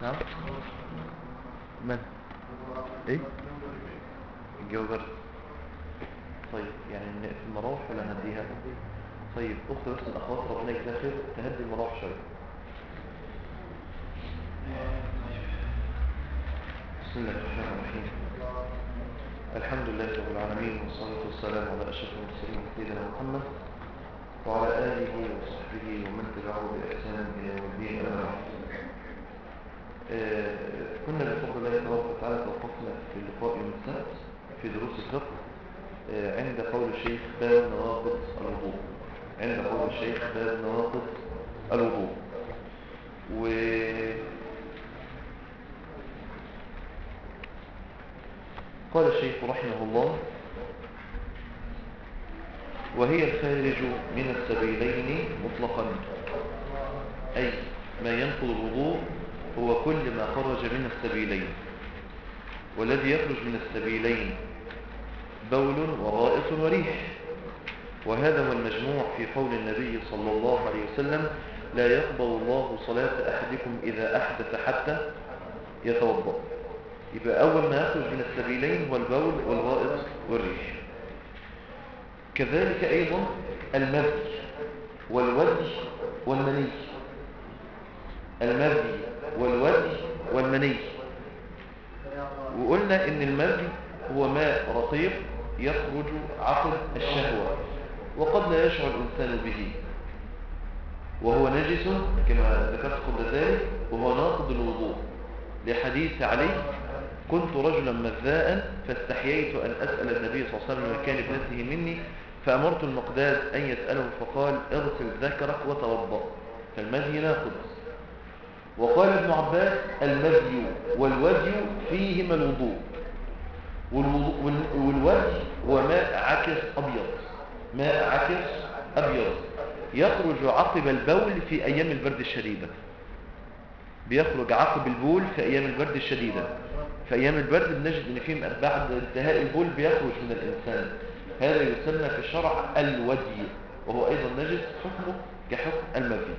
نعم من ايه الجو برد طيب يعني نقفل المراوح ولا نديها طيب اخت بس الاخوات ربنا يجزاها خير تهدي المراوح شويه بسم الله الرحمن الرحيم الحمد لله رب العالمين والصلاة والسلام على أشرف المرسلين سيدنا محمد وعلى آله وصحبه ومن تبعه بإحسان إلى يوم الدين أما بعد. آه، كنا بفضل الله تبارك وتعالى توقفنا في اللقاء يوم السبت في دروس الفقه آه، عند قول الشيخ باب نواقض الوضوء عند قول الشيخ باب نواقض الوضوء و قال الشيخ رحمه الله وهي الخارج من السبيلين مطلقا أي ما ينقض الوضوء هو كل ما خرج من السبيلين والذي يخرج من السبيلين بول وغائط وريح وهذا هو المجموع في قول النبي صلى الله عليه وسلم لا يقبل الله صلاة أحدكم إذا أحدث حتى يتوضأ يبقى أول ما يخرج من السبيلين هو البول والغائط والريح كذلك أيضا المذي والودي والمني المذي والودي والمني وقلنا ان المذي هو ماء رقيق يخرج عقب الشهوة وقد لا يشعر الإنسان به وهو نجس كما ذكرت قبل ذلك وهو ناقض الوضوء لحديث علي كنت رجلا مذاء فاستحييت أن أسأل النبي صلى الله عليه وسلم مكان ابنته مني فأمرت المقداد أن يسأله فقال اغسل ذكرك وتوضأ فالمذي ناقض وقال ابن عباس المذي والودي فيهما الوضوء والوضوء- وال- والودي هو ماء عكس أبيض ماء عكس أبيض يخرج عقب البول في أيام البرد الشديدة بيخرج عقب البول في أيام البرد الشديدة في أيام البرد بنجد أن في بعد انتهاء البول بيخرج من الإنسان هذا يسمى في الشرع الودي وهو أيضا نجس حكمه كحكم المذي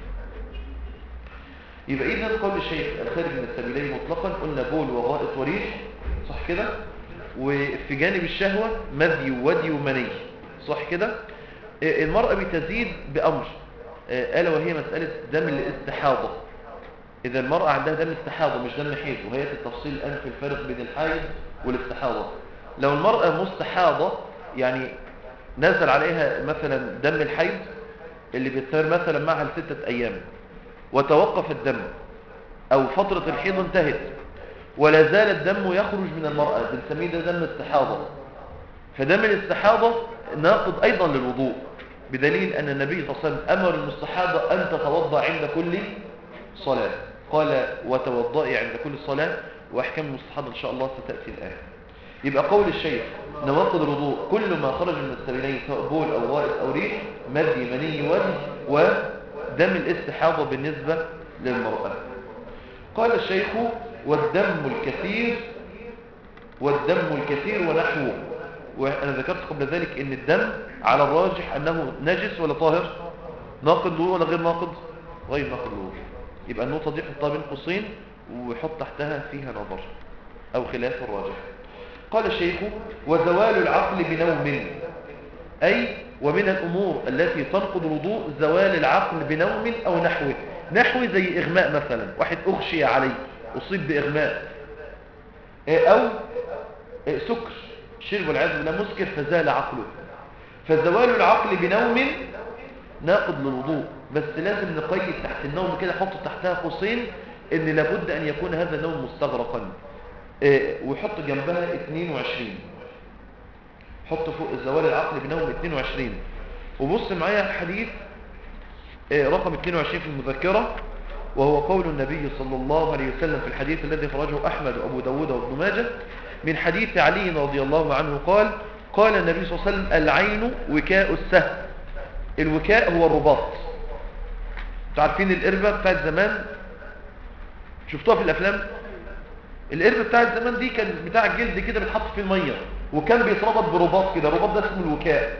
يبقى إذا قول الشيخ الخارج من السبيلين مطلقا قلنا بول وغائط وريح صح كده وفي جانب الشهوة مذي وودي ومني صح كده آه، المرأة بتزيد بأمر آه، ألا وهي مسألة دم الاستحاضة إذا المرأة عندها دم استحاضة مش دم حيض وهي التفصيل الآن في الفرق بين الحيض والاستحاضة لو المرأة مستحاضة يعني نزل عليها مثلا دم الحيض اللي بيستمر مثلا معها لستة أيام وتوقف الدم أو فترة الحيض انتهت ولا زال الدم يخرج من المرأة بنسميه ده دم استحاضة فدم الاستحاضة ناقض أيضا للوضوء بدليل أن النبي صلى الله عليه وسلم أمر المستحاضة أن تتوضأ عند كل صلاة قال وتوضئي عند كل صلاة وأحكام المستحاضة إن شاء الله ستأتي الآن يبقى قول الشيخ نواقض الوضوء كل ما خرج من السبيلين سواء بول أو غائط أو ريح مدي مني ودي ودم الاستحاضة بالنسبة للمرأة قال الشيخ والدم الكثير والدم الكثير ونحوه وأنا ذكرت قبل ذلك أن الدم على الراجح أنه نجس ولا طاهر ناقض الوضوء ولا غير ناقض غير ناقض الوضوء يبقى النقطة دي حطها بين قوسين وحط تحتها فيها نظر أو خلاف الراجح قال الشيخ وزوال العقل بنوم أي ومن الأمور التي تنقض الوضوء زوال العقل بنوم أو نحوه نحو زي إغماء مثلا واحد أغشي عليه أصيب بإغماء إيه أو إيه سكر شرب والعياذ بالله مسكر فزال عقله فزوال العقل بنوم ناقض للوضوء بس لازم نقيد تحت النوم كده حط تحتها قوسين ان لابد ان يكون هذا النوم مستغرقا إيه وحط جنبها 22 حط فوق زوال العقل بنوم 22 وبص معايا حديث إيه رقم 22 في المذكرة وهو قول النبي صلى الله عليه وسلم في الحديث الذي خرجه أحمد وأبو داود وابن ماجه من حديث علي رضي الله عنه قال قال النبي صلى الله عليه وسلم العين وكاء السهم الوكاء هو الرباط انتوا عارفين القربة بتاعت زمان شفتوها في الافلام القربة بتاعت زمان دي كان بتاع الجلد كده بتحط فيه المية وكان بيتربط برباط كده الرباط ده اسمه الوكاء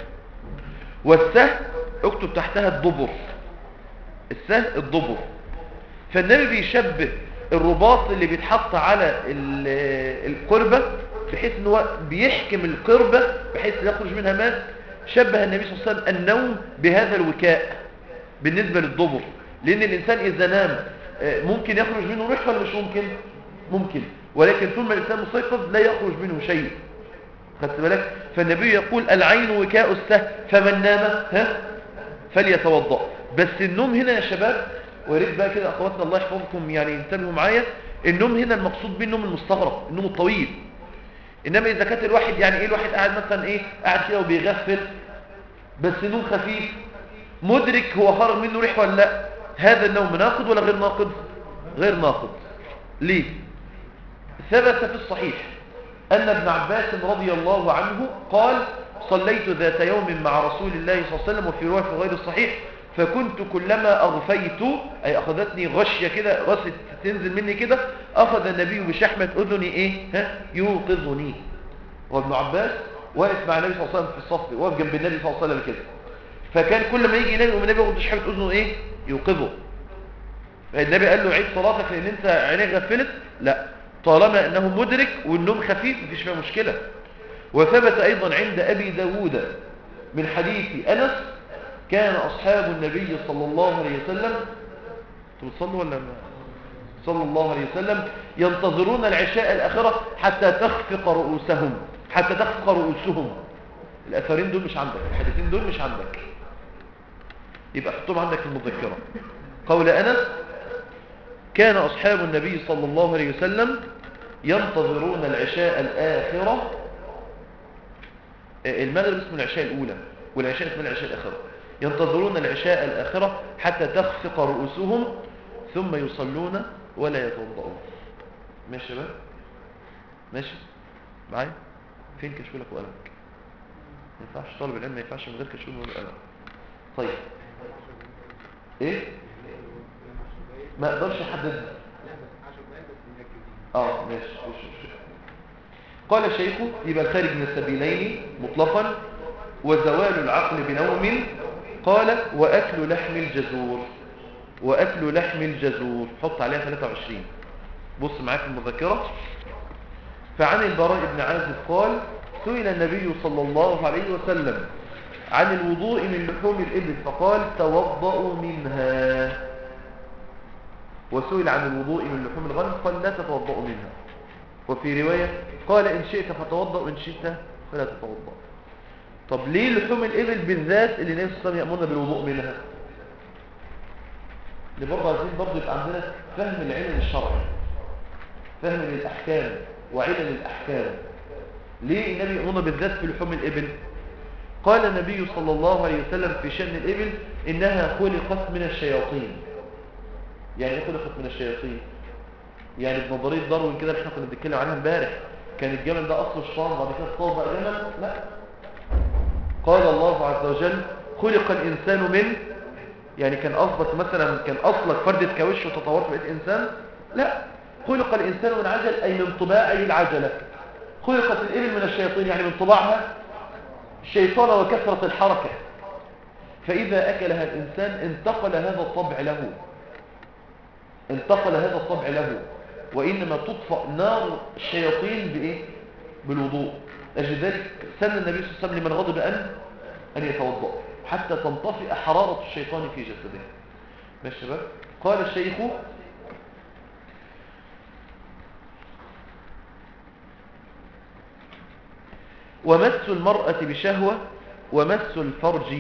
والسه اكتب تحتها الضبر السه الضبر فالنبي بيشبه الرباط اللي بيتحط على ال- القربة بحيث ان هو بيحكم القربة بحيث لا يخرج منها ماء شبه النبي صلى الله عليه وسلم النوم بهذا الوكاء بالنسبة للضبر لان الانسان اذا نام آه، ممكن يخرج منه ريح ولا مش ممكن ممكن ولكن طول ما الانسان مستيقظ لا يخرج منه شيء خدت بالك فالنبي يقول العين وكاء السهم فمن نام ها فليتوضا بس النوم هنا يا شباب ويريد بقى كده اخواتنا الله يحفظكم يعني انتبهوا معايا النوم هنا المقصود به النوم المستغرق النوم الطويل انما اذا كانت الواحد يعني ايه الواحد قاعد مثلا ايه قاعد كده وبيغفل بس نوم خفيف مدرك هو خرج منه ريح ولا لا هذا النوم ناقض ولا غير ناقض غير ناقض ليه ثبت في الصحيح أن ابن عباس رضي الله عنه قال صليت ذات يوم مع رسول الله صلى الله عليه وسلم وفي رواية في غير الصحيح فكنت كلما أغفيت أي أخذتني غشية كده غشة تنزل مني كده أخذ النبي بشحمة أذني إيه ها يوقظني وابن عباس واقف مع النبي صلى الله عليه وسلم في الصف واقف جنب النبي صلى الله عليه وسلم كده فكان كل ما يجي النبي والنبي ياخد بشحمة أذنه إيه يوقظه النبي قال له عيد صلاتك لان انت عينيك غفلت لا طالما انه مدرك والنوم خفيف مفيش فيها مشكلة وثبت ايضا عند ابي داود من حديث انس كان اصحاب النبي صلى الله عليه وسلم انتوا بتصلوا ولا ما صلى الله عليه وسلم ينتظرون العشاء الاخرة حتى تخفق رؤوسهم حتى تخفق رؤوسهم الاثرين دول مش عندك الحديثين دول مش عندك يبقى حطهم عندك في المذكرة قول أنس كان أصحاب النبي صلى الله عليه وسلم ينتظرون العشاء الآخرة آه، المغرب اسمه العشاء الأولى والعشاء اسمه العشاء الآخرة ينتظرون العشاء الآخرة حتى تخفق رؤوسهم ثم يصلون ولا يتوضؤون ماشي يا شباب ماشي معايا فين كشكولك وقلمك ما ينفعش طالب العلم ما ينفعش من غير كشكول ولا قلم طيب ايه ما اقدرش احدد اه ماشي مش مشكلة. قال الشيخ يبقى الخارج من السبيلين مطلقا وزوال العقل بنوم قال واكل لحم الجزور واكل لحم الجزور حط عليها 23 بص معاك المذكره فعن البراء بن عازب قال سئل النبي صلى الله عليه وسلم عن الوضوء من لحوم الإبل فقال توضأوا منها وسئل عن الوضوء من لحوم الغنم قال لا تتوضأوا منها وفي رواية قال إن شئت فتوضأ وإن شئت فلا تتوضأ طب ليه لحوم الإبل بالذات اللي النبي صلى الله عليه وسلم يأمرنا بالوضوء منها اللي برضه عايزين برضه يبقى عندنا فهم العلم الشرعي فهم للأحكام وعلل الأحكام ليه النبي يأمرنا بالذات في لحوم الإبل قال النبي صلى الله عليه وسلم في شأن الإبل إنها خلقت من الشياطين يعني ايه خلقت من الشياطين يعني بنظرية داروين كده اللي احنا كنا بنتكلم عنها امبارح كان الجمل ده أصله الشيطان بعد كده اتطور بقى جمل لا قال الله عز وجل خلق الإنسان من يعني كان أصلك مثلا كان أصلك فردة كوش وتطورت بقيت إنسان لا خلق الإنسان من عجل أي من طباعه العجلة خلقت الإبل من الشياطين يعني من طباعها الشيطان وكثرة الحركة فإذا أكلها الإنسان انتقل هذا الطبع له انتقل هذا الطبع له وإنما تطفأ نار الشياطين بإيه؟ بالوضوء أجل ذلك سن النبي صلى الله عليه وسلم لمن غضب أن أن يتوضأ حتى تنطفئ حرارة الشيطان في جسده ماشي شباب قال الشيخ ومس المرأة بشهوة ومس الفرج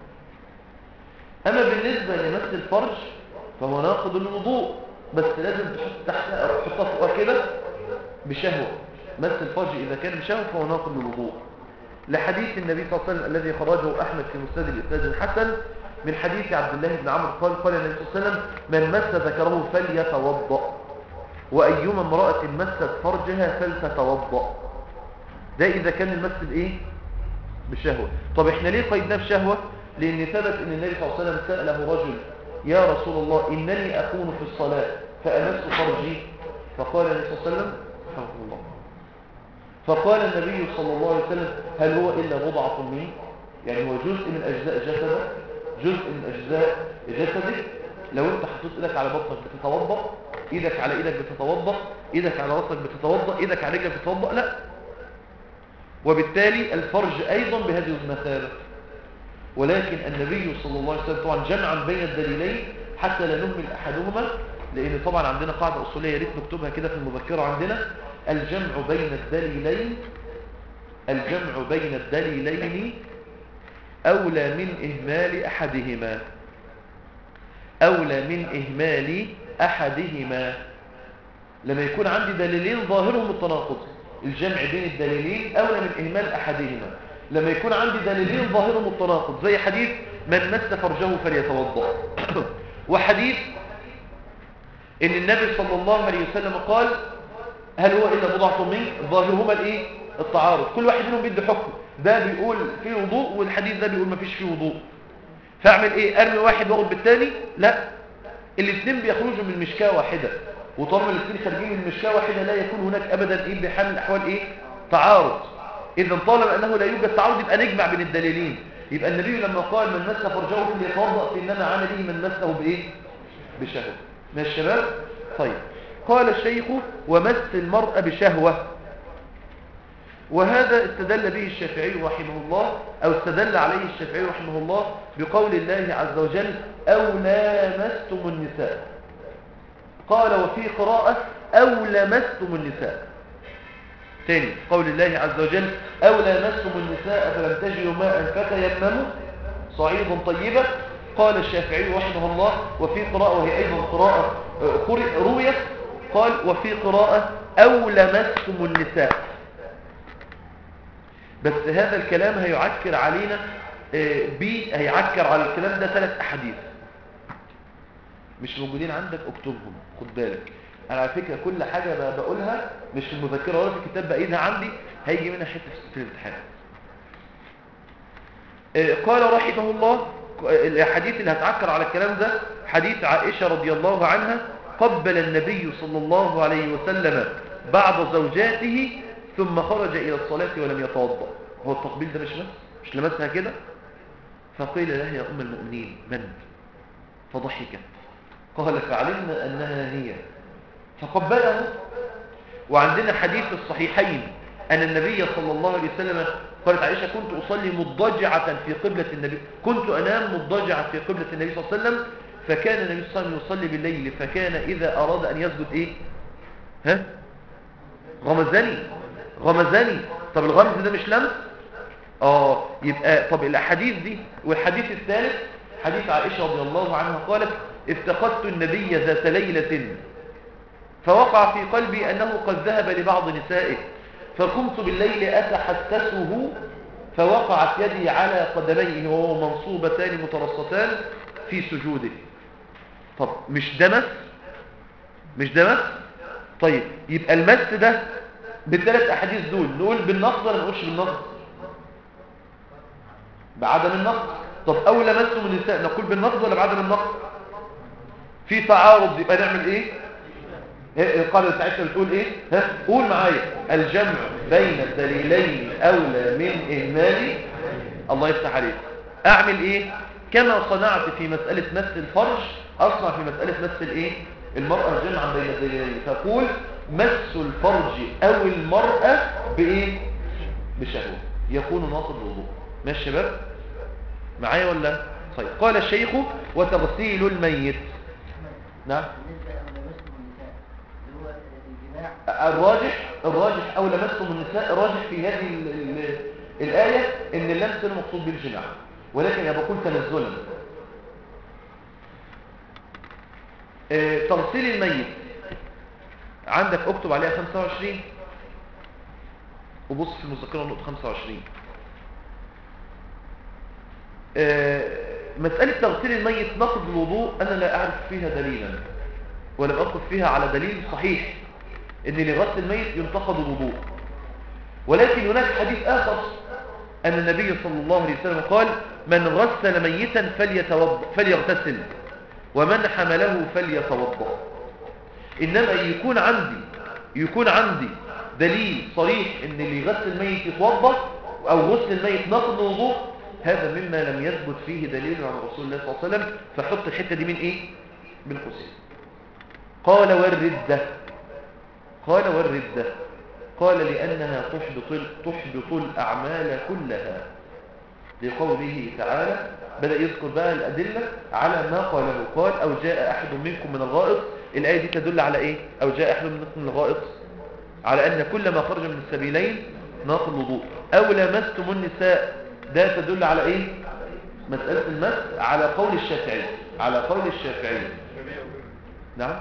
أما بالنسبة لمس الفرج فهو ناقض الوضوء بس لازم تحط تحتها تحطها فوقها كده بشهوة مس الفرج إذا كان بشهوة فهو ناقض الوضوء لحديث النبي صلى الله عليه وسلم الذي خرجه أحمد في مسند الإسناد الحسن من حديث عبد الله بن عمرو قال قال النبي صلى الله عليه وسلم من مس ذكره فليتوضأ وأيما امرأة مست فرجها فلتتوضأ ده إذا كان المس بإيه؟ بشهوة طب إحنا ليه قيدناه بشهوة؟ لأن ثبت أن النبي صلى الله عليه وسلم سأله رجل يا رسول الله إنني أكون في الصلاة فأمس فرجي فقال النبي صلى الله عليه وسلم رحمه الله فقال النبي صلى الله عليه وسلم هل هو إلا بضعة مني؟ يعني هو جزء من أجزاء جسده جزء من أجزاء جسدك لو انت حطيت ايدك على بطنك بتتوضا ايدك على ايدك بتتوضا ايدك على راسك بتتوضا ايدك على رجلك بتتوضا لا وبالتالي الفرج ايضا بهذه المثابه ولكن النبي صلى الله عليه وسلم طبعا جمعا بين الدليلين حتى لا نهمل احدهما لان طبعا عندنا قاعده اصوليه يا ريت نكتبها كده في المذكره عندنا الجمع بين الدليلين الجمع بين الدليلين اولى من اهمال احدهما اولى من اهمال احدهما لما يكون عندي دليلين ظاهرهم التناقض الجمع بين الدليلين اولى من اهمال احدهما لما يكون عندي دليلين ظاهرهم التناقض زي حديث من مس فرجه فليتوضا وحديث ان النبي صلى الله عليه وسلم قال هل هو الا بضعه منك ظاهرهما الايه التعارض كل واحد منهم بيدي حكم ده بيقول فيه وضوء والحديث ده بيقول ما فيش فيه وضوء فاعمل ايه ارمي واحد واخد بالتاني لا الاثنين بيخرجوا من مشكاه واحده وطالما الاثنين خارجين من مشكاه واحده لا يكون هناك ابدا ايه بحال من الاحوال ايه تعارض اذا طالما انه لا يوجد تعارض يبقى نجمع بين الدليلين يبقى النبي لما قال من مس فرجه فليتوضا فانما عمله من مسه بايه بشهوه من الشباب طيب قال الشيخ ومس المرأة بشهوة وهذا استدل به الشافعي رحمه الله أو استدل عليه الشافعي رحمه الله بقول الله عز وجل أو لامستم النساء قال وفي قراءة أو لمستم النساء ثاني قول الله عز وجل أو لامستم النساء فلم تجدوا ماء فتيمموا صعيدا طيبا قال الشافعي رحمه الله وفي قراءة وهي أيضا قراءة رويت قال وفي قراءة أو لمستم النساء بس هذا الكلام هيعكر علينا بي هيعكر على الكلام ده ثلاث أحاديث مش موجودين عندك اكتبهم خد بالك انا على فكرة كل حاجة بقولها مش في المذكرة ولا في الكتاب بقيدها عندي هيجي منها حتة في الامتحان قال رحمه الله الحديث اللي هتعكر على الكلام ده حديث عائشة رضي الله عنها قبل النبي صلى الله عليه وسلم بعض زوجاته ثم خرج إلى الصلاة ولم يتوضا هو التقبيل ده مش مس مش لمسها كده فقيل لها يا أم المؤمنين من فضحكت قال فعلمنا أنها هي فقبله وعندنا حديث الصحيحين أن النبي صلى الله عليه وسلم قالت عائشة كنت أصلي مضجعة في قبلة النبي كنت أنام مضجعة في قبلة النبي صلى الله عليه وسلم فكان النبي صلى الله عليه وسلم يصلي بالليل فكان إذا أراد أن يسجد إيه ها غمزني غمزني طب الغمز ده مش لمس اه يبقى طب الاحاديث دي والحديث الثالث حديث عائشة رضي الله عنها قالت افتقدت النبي ذات ليلة فوقع في قلبي أنه قد ذهب لبعض نسائه فقمت بالليل أتحسسه فوقعت يدي على قدميه وهو منصوبتان مترصتان في سجوده طب مش دمس مش دمس طيب يبقى المس ده بالثلاث احاديث دول نقول بالنقض ولا نقولش بالنقض بعدم النقض طب اول مسوا من النساء نقول بالنقض ولا بعدم النقض في تعارض يبقى نعمل ايه القاعده بتاعتنا بتقول ايه ها قول معايا الجمع بين الدليلين اولى من اهمال الله يفتح عليك اعمل ايه كما صنعت في مساله مس الفرج اصنع في مساله مس الايه المراه جمعا بين الدليلين فقول مس الفرج او المراه بايه بشهوه يكون ناقض الوضوء ماشي يا شباب معايا ولا طيب قال الشيخ وتغسيل الميت نعم الراجح الراجح او لمستم النساء الراجح في هذه ال ال الآية ان اللمس المقصود بالجماع ولكن انا بقول تنزلا اه تغسيل الميت عندك اكتب عليها 25 وبص في المذكره نقطه 25 اه مسألة تغسيل الميت نقض الوضوء أنا لا أعرف فيها دليلا ولم أخذ فيها على دليل صحيح ان لغسل الميت ينتقد الوضوء ولكن هناك حديث آخر أن النبي صلى الله عليه وسلم قال من غسل ميتا فليتوضأ فليغتسل ومن حمله فليتوضأ إنما يكون عندي يكون عندي دليل صريح ان اللي يغسل الميت يتوضأ أو غسل الميت نقض الوضوء هذا مما لم يثبت فيه دليل عن رسول الله صلى الله عليه وسلم فحط الحتة دي من إيه؟ بين قوسين قال والردة قال والردة قال لأنها تحبط, تحبط الأعمال كلها لقوله تعالى بدأ يذكر بقى الأدلة على ما قاله قال أو جاء أحد منكم من الغائط الآية دي تدل على إيه أو جاء أحد منكم من الغائط على أن كل ما خرج من السبيلين ناقض الوضوء أو لمستم النساء ده تدل على إيه مسألة المس على قول الشافعي على قول الشافعي نعم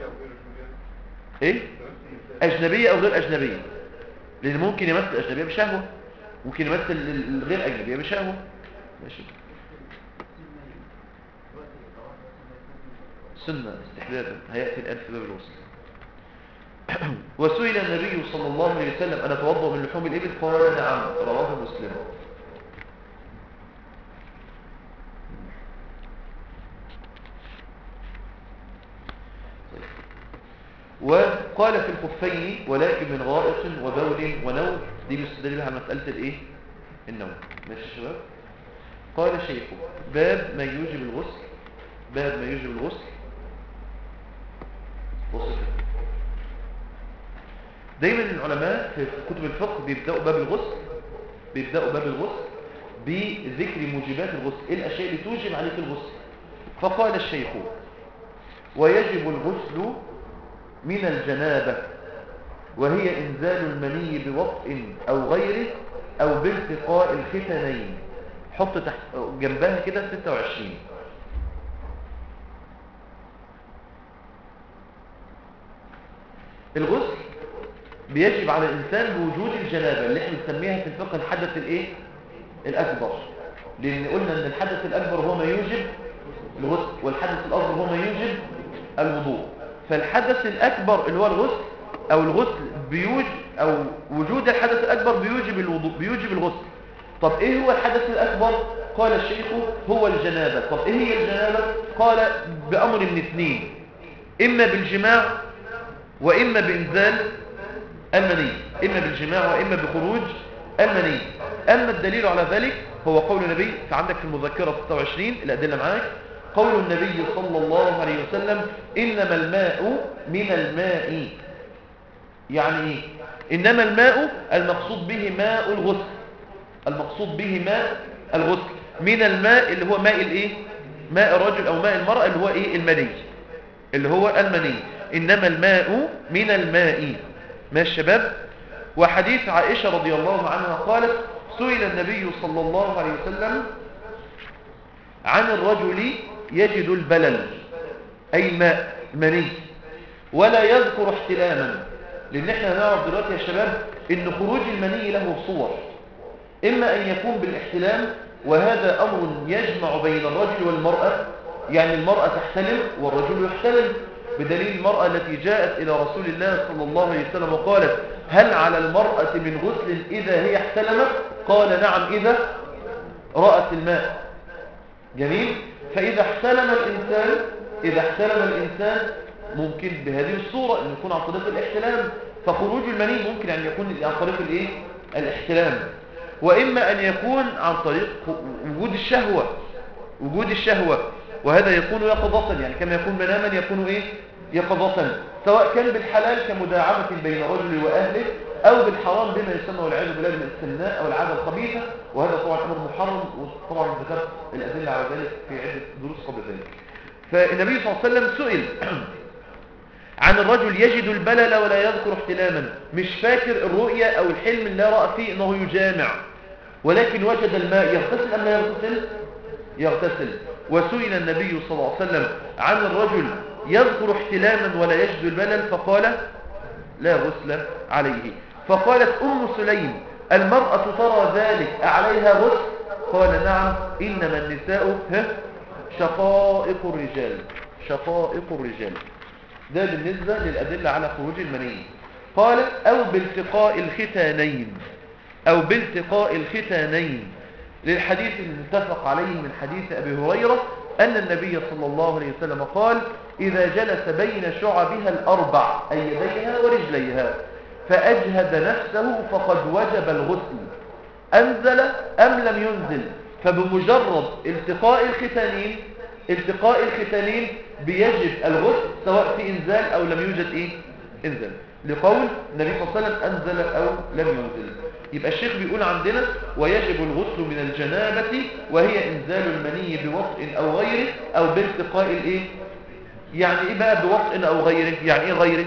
ايه اجنبية او غير اجنبية لان ممكن يمثل اجنبية بشهوة ممكن يمثل الغير اجنبية بشهوة ماشي سنة استحبابا هيأتي الآن في باب الوصل وسئل النبي صلى الله عليه وسلم أنا أتوضأ من لحوم الإبل قال نعم رواه مسلم وقال في الخفين ولكن من غائط وبول ونوم دي مستدل على مسألة الايه النوم ماشي يا شباب قال شيخه باب ما يوجب الغسل باب ما يوجب الغسل بص دايما العلماء في كتب الفقه بيبدأوا باب الغسل بيبدأوا باب الغسل بذكر موجبات الغسل ايه الاشياء اللي توجب عليك الغسل فقال الشيخ ويجب الغسل من الجنابة وهي إنزال المني بوطء أو غيره أو بالتقاء الختنين حط تحت جنبها كده 26 الغسل بيجب على الإنسان بوجود الجنابة اللي احنا بنسميها في الفقه الحدث الايه الأكبر لأن قلنا أن الحدث الأكبر هو ما يوجب الغسل والحدث الأصغر هو ما يوجب الوضوء فالحدث الأكبر اللي هو الغسل أو الغسل بيوجب أو وجود الحدث الأكبر بيوجب الوضوء بيوجب الغسل طب إيه هو الحدث الأكبر قال الشيخ هو الجنابة طب إيه هي الجنابة قال بأمر من اثنين إما بالجماع وإما بإنزال المني إما بالجماع وإما بخروج المني أما الدليل على ذلك هو قول النبي فعندك في المذكرة 26 الأدلة معاك قول النبي صلى الله عليه وسلم إنما الماء من الماء يعني إيه؟ إنما الماء المقصود به ماء الغسل المقصود به ماء الغسل من الماء اللي هو ماء الإيه؟ ماء الرجل أو ماء المرأة اللي هو إيه؟ المني اللي هو المني إنما الماء من الماء ما الشباب وحديث عائشة رضي الله عنها قالت سئل النبي صلى الله عليه وسلم عن الرجل يجد البلل أي ماء مني ولا يذكر احتلاما لأن احنا هنعرف دلوقتي يا شباب ان خروج المني له صور إما أن يكون بالاحتلام وهذا أمر يجمع بين الرجل والمرأة يعني المرأة تحتلم والرجل يحتلم بدليل المرأة التي جاءت إلى رسول الله صلى الله عليه وسلم وقالت هل على المرأة من غسل إذا هي احتلمت قال نعم إذا رأت الماء جميل فإذا احتلم الإنسان إذا احتلم الإنسان ممكن بهذه الصورة أن يكون عن طريق الاحتلام فخروج المني ممكن أن يكون عن طريق الإيه؟ الاحتلام وإما أن يكون عن طريق وجود الشهوة وجود الشهوة وهذا يكون يقظة يعني كما يكون مناما يكون إيه؟ يقظة سواء كان بالحلال كمداعبة بين رجل وأهله أو بالحرام بما يسمى والعياذ بالله من السناء أو العادة الخبيثة وهذا طبعا أمر محرم وطبعا ذكرت الأدلة على ذلك في عدة دروس قبل ذلك فالنبي صلى الله عليه وسلم سئل عن الرجل يجد البلل ولا يذكر احتلاما مش فاكر الرؤية أو الحلم اللي رأى فيه أنه يجامع ولكن وجد الماء يغتسل أم لا يغتسل يغتسل وسئل النبي صلى الله عليه وسلم عن الرجل يذكر احتلاما ولا يجد البلل فقال لا غسل عليه فقالت أم سليم المرأة ترى ذلك أعليها غسل قال نعم إنما النساء شقائق الرجال شقائق الرجال ده بالنسبة للأدلة على خروج المني قال أو بالتقاء الختانين أو بالتقاء الختانين للحديث المتفق عليه من حديث أبي هريرة أن النبي صلى الله عليه وسلم قال إذا جلس بين شعبها الأربع أي يديها ورجليها فأجهد نفسه فقد وجب الغسل أنزل أم لم ينزل فبمجرد التقاء الختانين التقاء الختانين بيجب الغسل سواء في انزال او لم يوجد ايه انزال لقول النبي صلى الله عليه وسلم انزل او لم ينزل يبقى الشيخ بيقول عندنا ويجب الغسل من الجنابة وهي انزال المني بوطء او غيره او بالتقاء الايه يعني ايه بقى بوطء او غيره يعني ايه غيره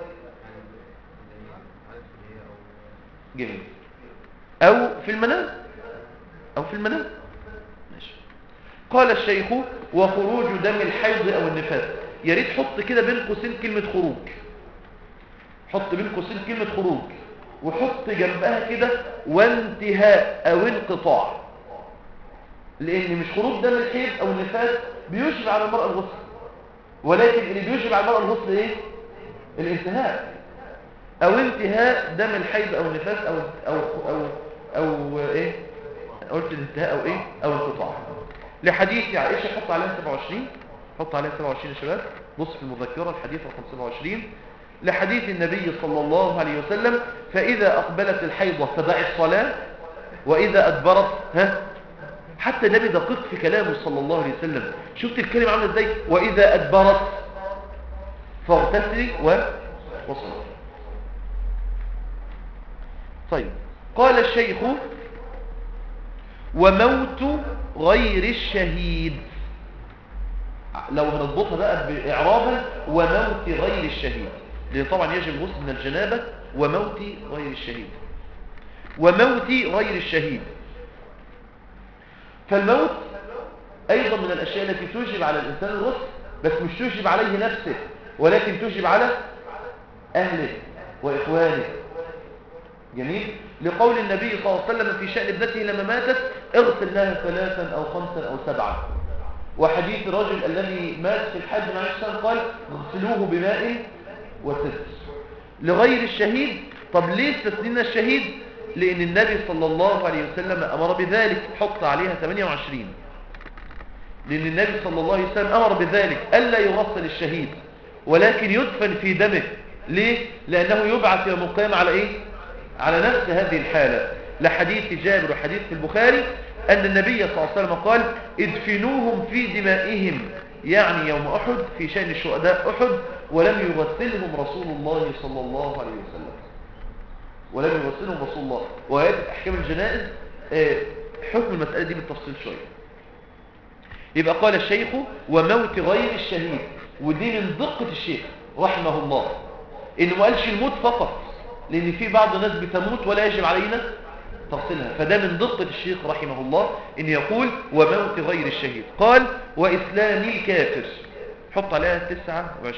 جميل او في المنام او في المنام ماشي قال الشيخ وخروج دم الحيض او النفاس يا ريت حط كده بين قوسين كلمة خروج حط بين قوسين كلمة خروج وحط جنبها كده وانتهاء او انقطاع لان مش خروج دم الحيض او النفاس بيوجب على المرأة الغسل ولكن اللي بيوجب على المرأة الغسل ايه الانتهاء او انتهاء دم الحيض او النفاس او او او او ايه قلت الانتهاء او ايه او انقطاع لحديث عائشة حط عليها 27 حط عليها 27 يا شباب بص في المذكرة الحديث رقم 27 لحديث النبي صلى الله عليه وسلم فإذا أقبلت الحيضة فدع الصلاة وإذا أدبرت ها حتى النبي دقيق في كلامه صلى الله عليه وسلم شفت الكلمة عاملة ازاي وإذا أدبرت فاغتسلي و... وصلي طيب قال الشيخ وموت غير الشهيد لو هنضبطها بقى بإعرابا وموت غير الشهيد لأن طبعا يجب الغسل من الجنابة وموت غير الشهيد وموت غير الشهيد فالموت أيضا من الأشياء التي توجب على الإنسان الغسل بس مش توجب عليه نفسه ولكن توجب على أهله وإخوانه جميل لقول النبي صلى الله عليه وسلم في شأن ابنته لما ماتت اغسل لها ثلاثا أو خمسا أو سبعا وحديث الرجل الذي مات في الحج مع الشام قال اغسلوه بماء وسدر لغير الشهيد طب ليه استثنينا الشهيد لأن النبي صلى الله عليه وسلم أمر بذلك حط عليها 28 لأن النبي صلى الله عليه وسلم أمر بذلك ألا يغسل الشهيد ولكن يدفن في دمه ليه؟ لأنه يبعث يوم القيامة على إيه؟ على نفس هذه الحالة لحديث جابر وحديث في البخاري أن النبي صلى الله عليه وسلم قال ادفنوهم في دمائهم يعني يوم أحد في شأن شهداء أحد ولم يغسلهم رسول الله صلى الله عليه وسلم ولم يغسلهم رسول الله وآيات أحكام الجنائز آه، حكم المسألة دي بالتفصيل شوية يبقى قال الشيخ وموت غير الشهيد ودي من دقة الشيخ رحمه الله إنه ما قالش الموت فقط لأن في بعض الناس بتموت ولا يجب علينا تغسلها فده من دقة الشيخ رحمه الله إن يقول وموت غير الشهيد قال وإسلام الكافر حط عليها 29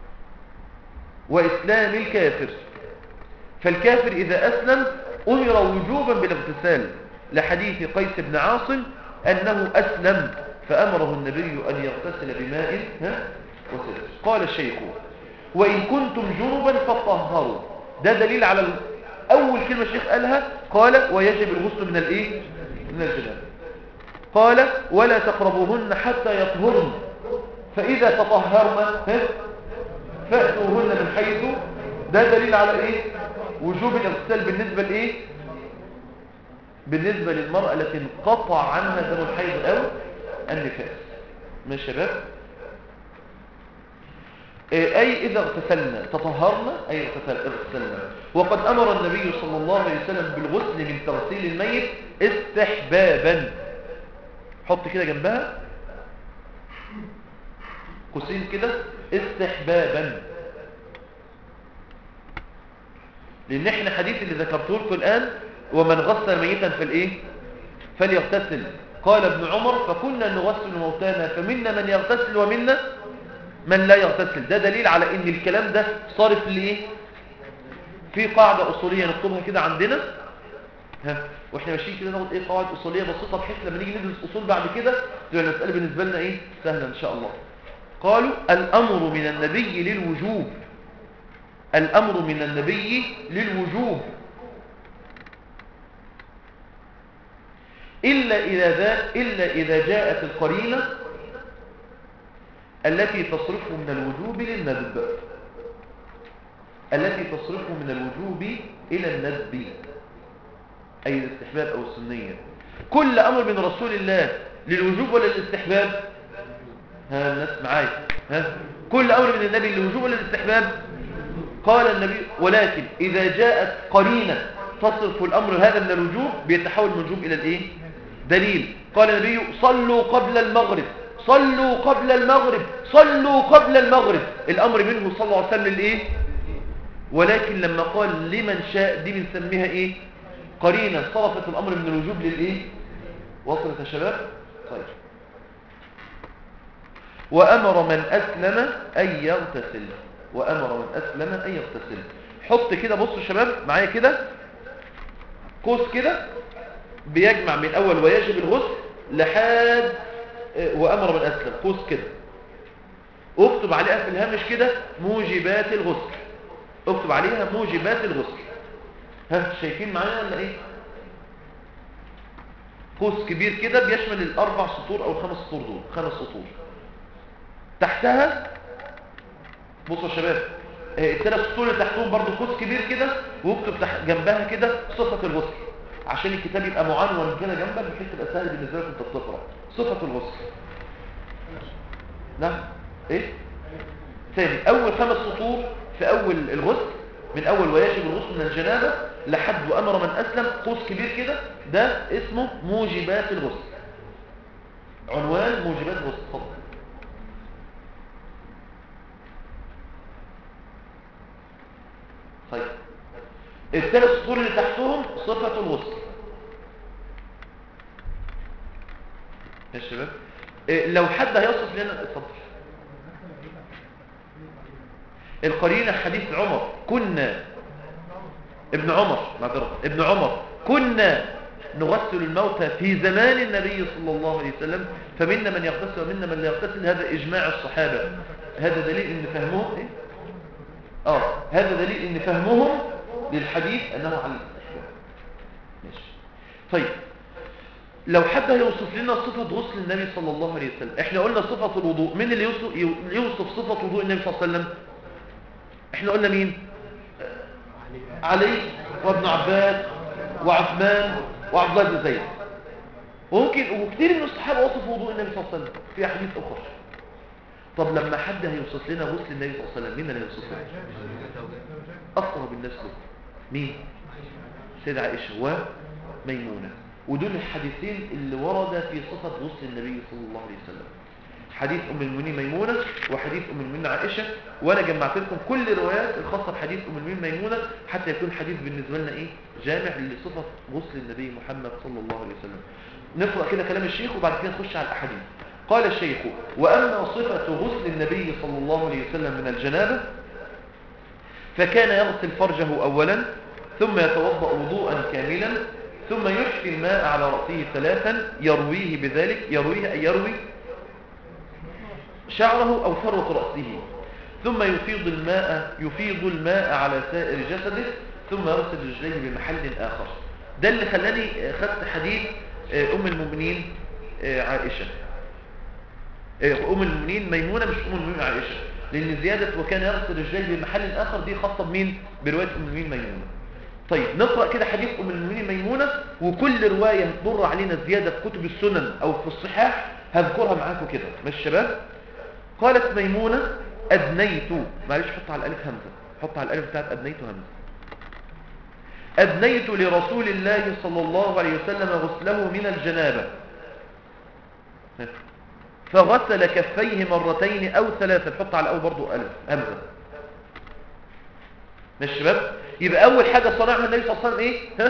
وإسلام الكافر فالكافر إذا أسلم أمر وجوبا بالاغتسال لحديث قيس بن عاصم أنه أسلم فأمره النبي أن يغتسل بماء ها وسدر قال الشيخ وإن كنتم جنبا فطهروا ده دليل على ال- أول كلمة الشيخ قالها قال ويجب الغسل من الإيه؟ من الجنابة قال ولا تقربوهن حتى يطهرن فإذا تطهرن ها؟ فأتوهن من حيث ده دليل على إيه؟ وجوب الاغتسال بالنسبة لإيه؟ بالنسبة للمرأة التي انقطع عنها دم الحيض أو النفاس ماشي يا شباب إيه، أي إذا اغتسلنا تطهرنا أي اغتسل- اغتسلنا وقد أمر النبي صلى الله عليه وسلم بالغسل من تغسيل الميت استحبابا حط كده جنبها قوسين كده استحبابا لأن احنا حديث اللي ذكرته لكم الآن ومن غسل ميتا فالايه فليغتسل قال ابن عمر فكنا نغسل موتانا فمنا من يغتسل ومنا من لا يغتسل ده دليل على ان الكلام ده صارف لايه في قاعدة اصولية نكتبها كده عندنا ها واحنا ماشيين كده ناخد ايه قواعد اصولية بسيطة بحيث لما نيجي ندرس اصول بعد كده تبقى المسألة بالنسبة لنا ايه سهلة ان شاء الله قالوا الامر من النبي للوجوب الامر من النبي للوجوب إلا إذا, ذا إلا إذا جاءت القرينة التي تصرفه من الوجوب للندب التي تصرفه من الوجوب إلى الندب أي الاستحباب أو السنية كل أمر من رسول الله للوجوب ولا للاستحباب ها الناس معايا ها كل امر من النبي للوجوب ولا للاستحباب قال النبي ولكن اذا جاءت قرينه تصرف الامر هذا من الوجوب بيتحول من الوجوب الى الايه دليل قال النبي صلوا قبل المغرب صلوا قبل المغرب صلوا قبل المغرب الامر منه صلى الله عليه وسلم للايه ولكن لما قال لمن شاء دي بنسميها ايه قرينه صرفت الامر من الوجوب للايه وصلت يا شباب طيب وأمر من أسلم أن يغتسل وأمر من أسلم أن يغتسل حط كده بصوا يا شباب معايا كده قوس كده بيجمع من أول ويجب الغسل لحد آه، وأمر من أسلم قوس كده اكتب عليها في الهامش كده موجبات الغسل اكتب عليها موجبات الغسل ها شايفين معايا ولا ايه قوس كبير كده بيشمل الاربع سطور او الخمس سطور دول خمس سطور تحتها بصوا يا شباب آه، الثلاث سطور اللي تحتهم برضو قوس كبير كده واكتب تحت جنبها كده صفة الغسل عشان الكتاب يبقى معنون كده جنبك بحيث تبقى سهل بالنسبه لك وانت بتقرا صفة الغسل نعم ايه ثاني اول خمس سطور في اول الغسل من اول ويجب الغسل من الجنابه لحد وامر من اسلم قوس كبير كده ده اسمه موجبات الغسل عنوان موجبات الغسل اتفضل طيب الثلاث سطور اللي تحتهم صفة الغسل يا شباب إيه، لو حد هيوصف لنا اتفضل القرينة حديث عمر كنا ابن عمر معذرة ابن عمر كنا نغسل الموتى في زمان النبي صلى الله عليه وسلم فمنا من يغتسل ومنا من لا يغتسل هذا إجماع الصحابة هذا دليل ان فهمهم إيه؟ اه هذا دليل ان فهمهم للحديث انه على الاستحباب ماشي طيب لو حد هيوصف لنا صفة غسل النبي صلى الله عليه وسلم احنا قلنا صفة الوضوء مين اللي يوصف, يوصف صفة وضوء النبي صلى الله عليه وسلم احنا قلنا مين علي وابن عباس وعثمان وعبد الله بن زيد وممكن وكثير من الصحابه وصفوا وضوء النبي صلى الله عليه وسلم في احاديث اخرى طب لما حد هيوصف لنا غسل النبي صلى الله عليه وسلم مين اللي هيوصف لنا اقرب الناس له مين سيدة عائشه وميمونه ودول الحديثين اللي ورد في صفه غسل النبي صلى الله عليه وسلم حديث ام المؤمنين ميمونه وحديث ام المؤمنين عائشه وانا جمعت لكم كل الروايات الخاصه بحديث ام المؤمنين ميمونه حتى يكون الحديث بالنسبه لنا ايه جامع لصفه غسل النبي محمد صلى الله عليه وسلم نقرا كده كلام الشيخ وبعد كده نخش على الاحاديث قال الشيخ واما صفه غسل النبي صلى الله عليه وسلم من الجنابه فكان يغسل فرجه اولا ثم يتوضا وضوءا كاملا ثم يحفي الماء على راسه ثلاثا يرويه بذلك يرويه اي يروي شعره أو فروة رأسه ثم يفيض الماء يفيض الماء على سائر جسده ثم يغسل رجليه بمحل آخر ده اللي خلاني خدت حديث أم المؤمنين عائشة أم المؤمنين ميمونة مش أم المؤمنين عائشة لأن زيادة وكان يغسل رجليه بمحل آخر دي خاصة بمين؟ برواية أم المؤمنين ميمونة طيب نقرأ كده حديث أم المؤمنين ميمونة وكل رواية هتمر علينا زيادة في كتب السنن أو في الصحاح هذكرها معاكم كده ماشي شباب؟ قالت ميمونة أدنيت معلش حط على الألف همزة حط على الألف بتاعت أدنيت همزة أدنيت لرسول الله صلى الله عليه وسلم غسله من الجنابة فغسل كفيه مرتين أو ثلاثة حط على الأول برضو ألف همزة ماشي شباب يبقى أول حاجة صنعها النبي صلى الله عليه وسلم إيه ها؟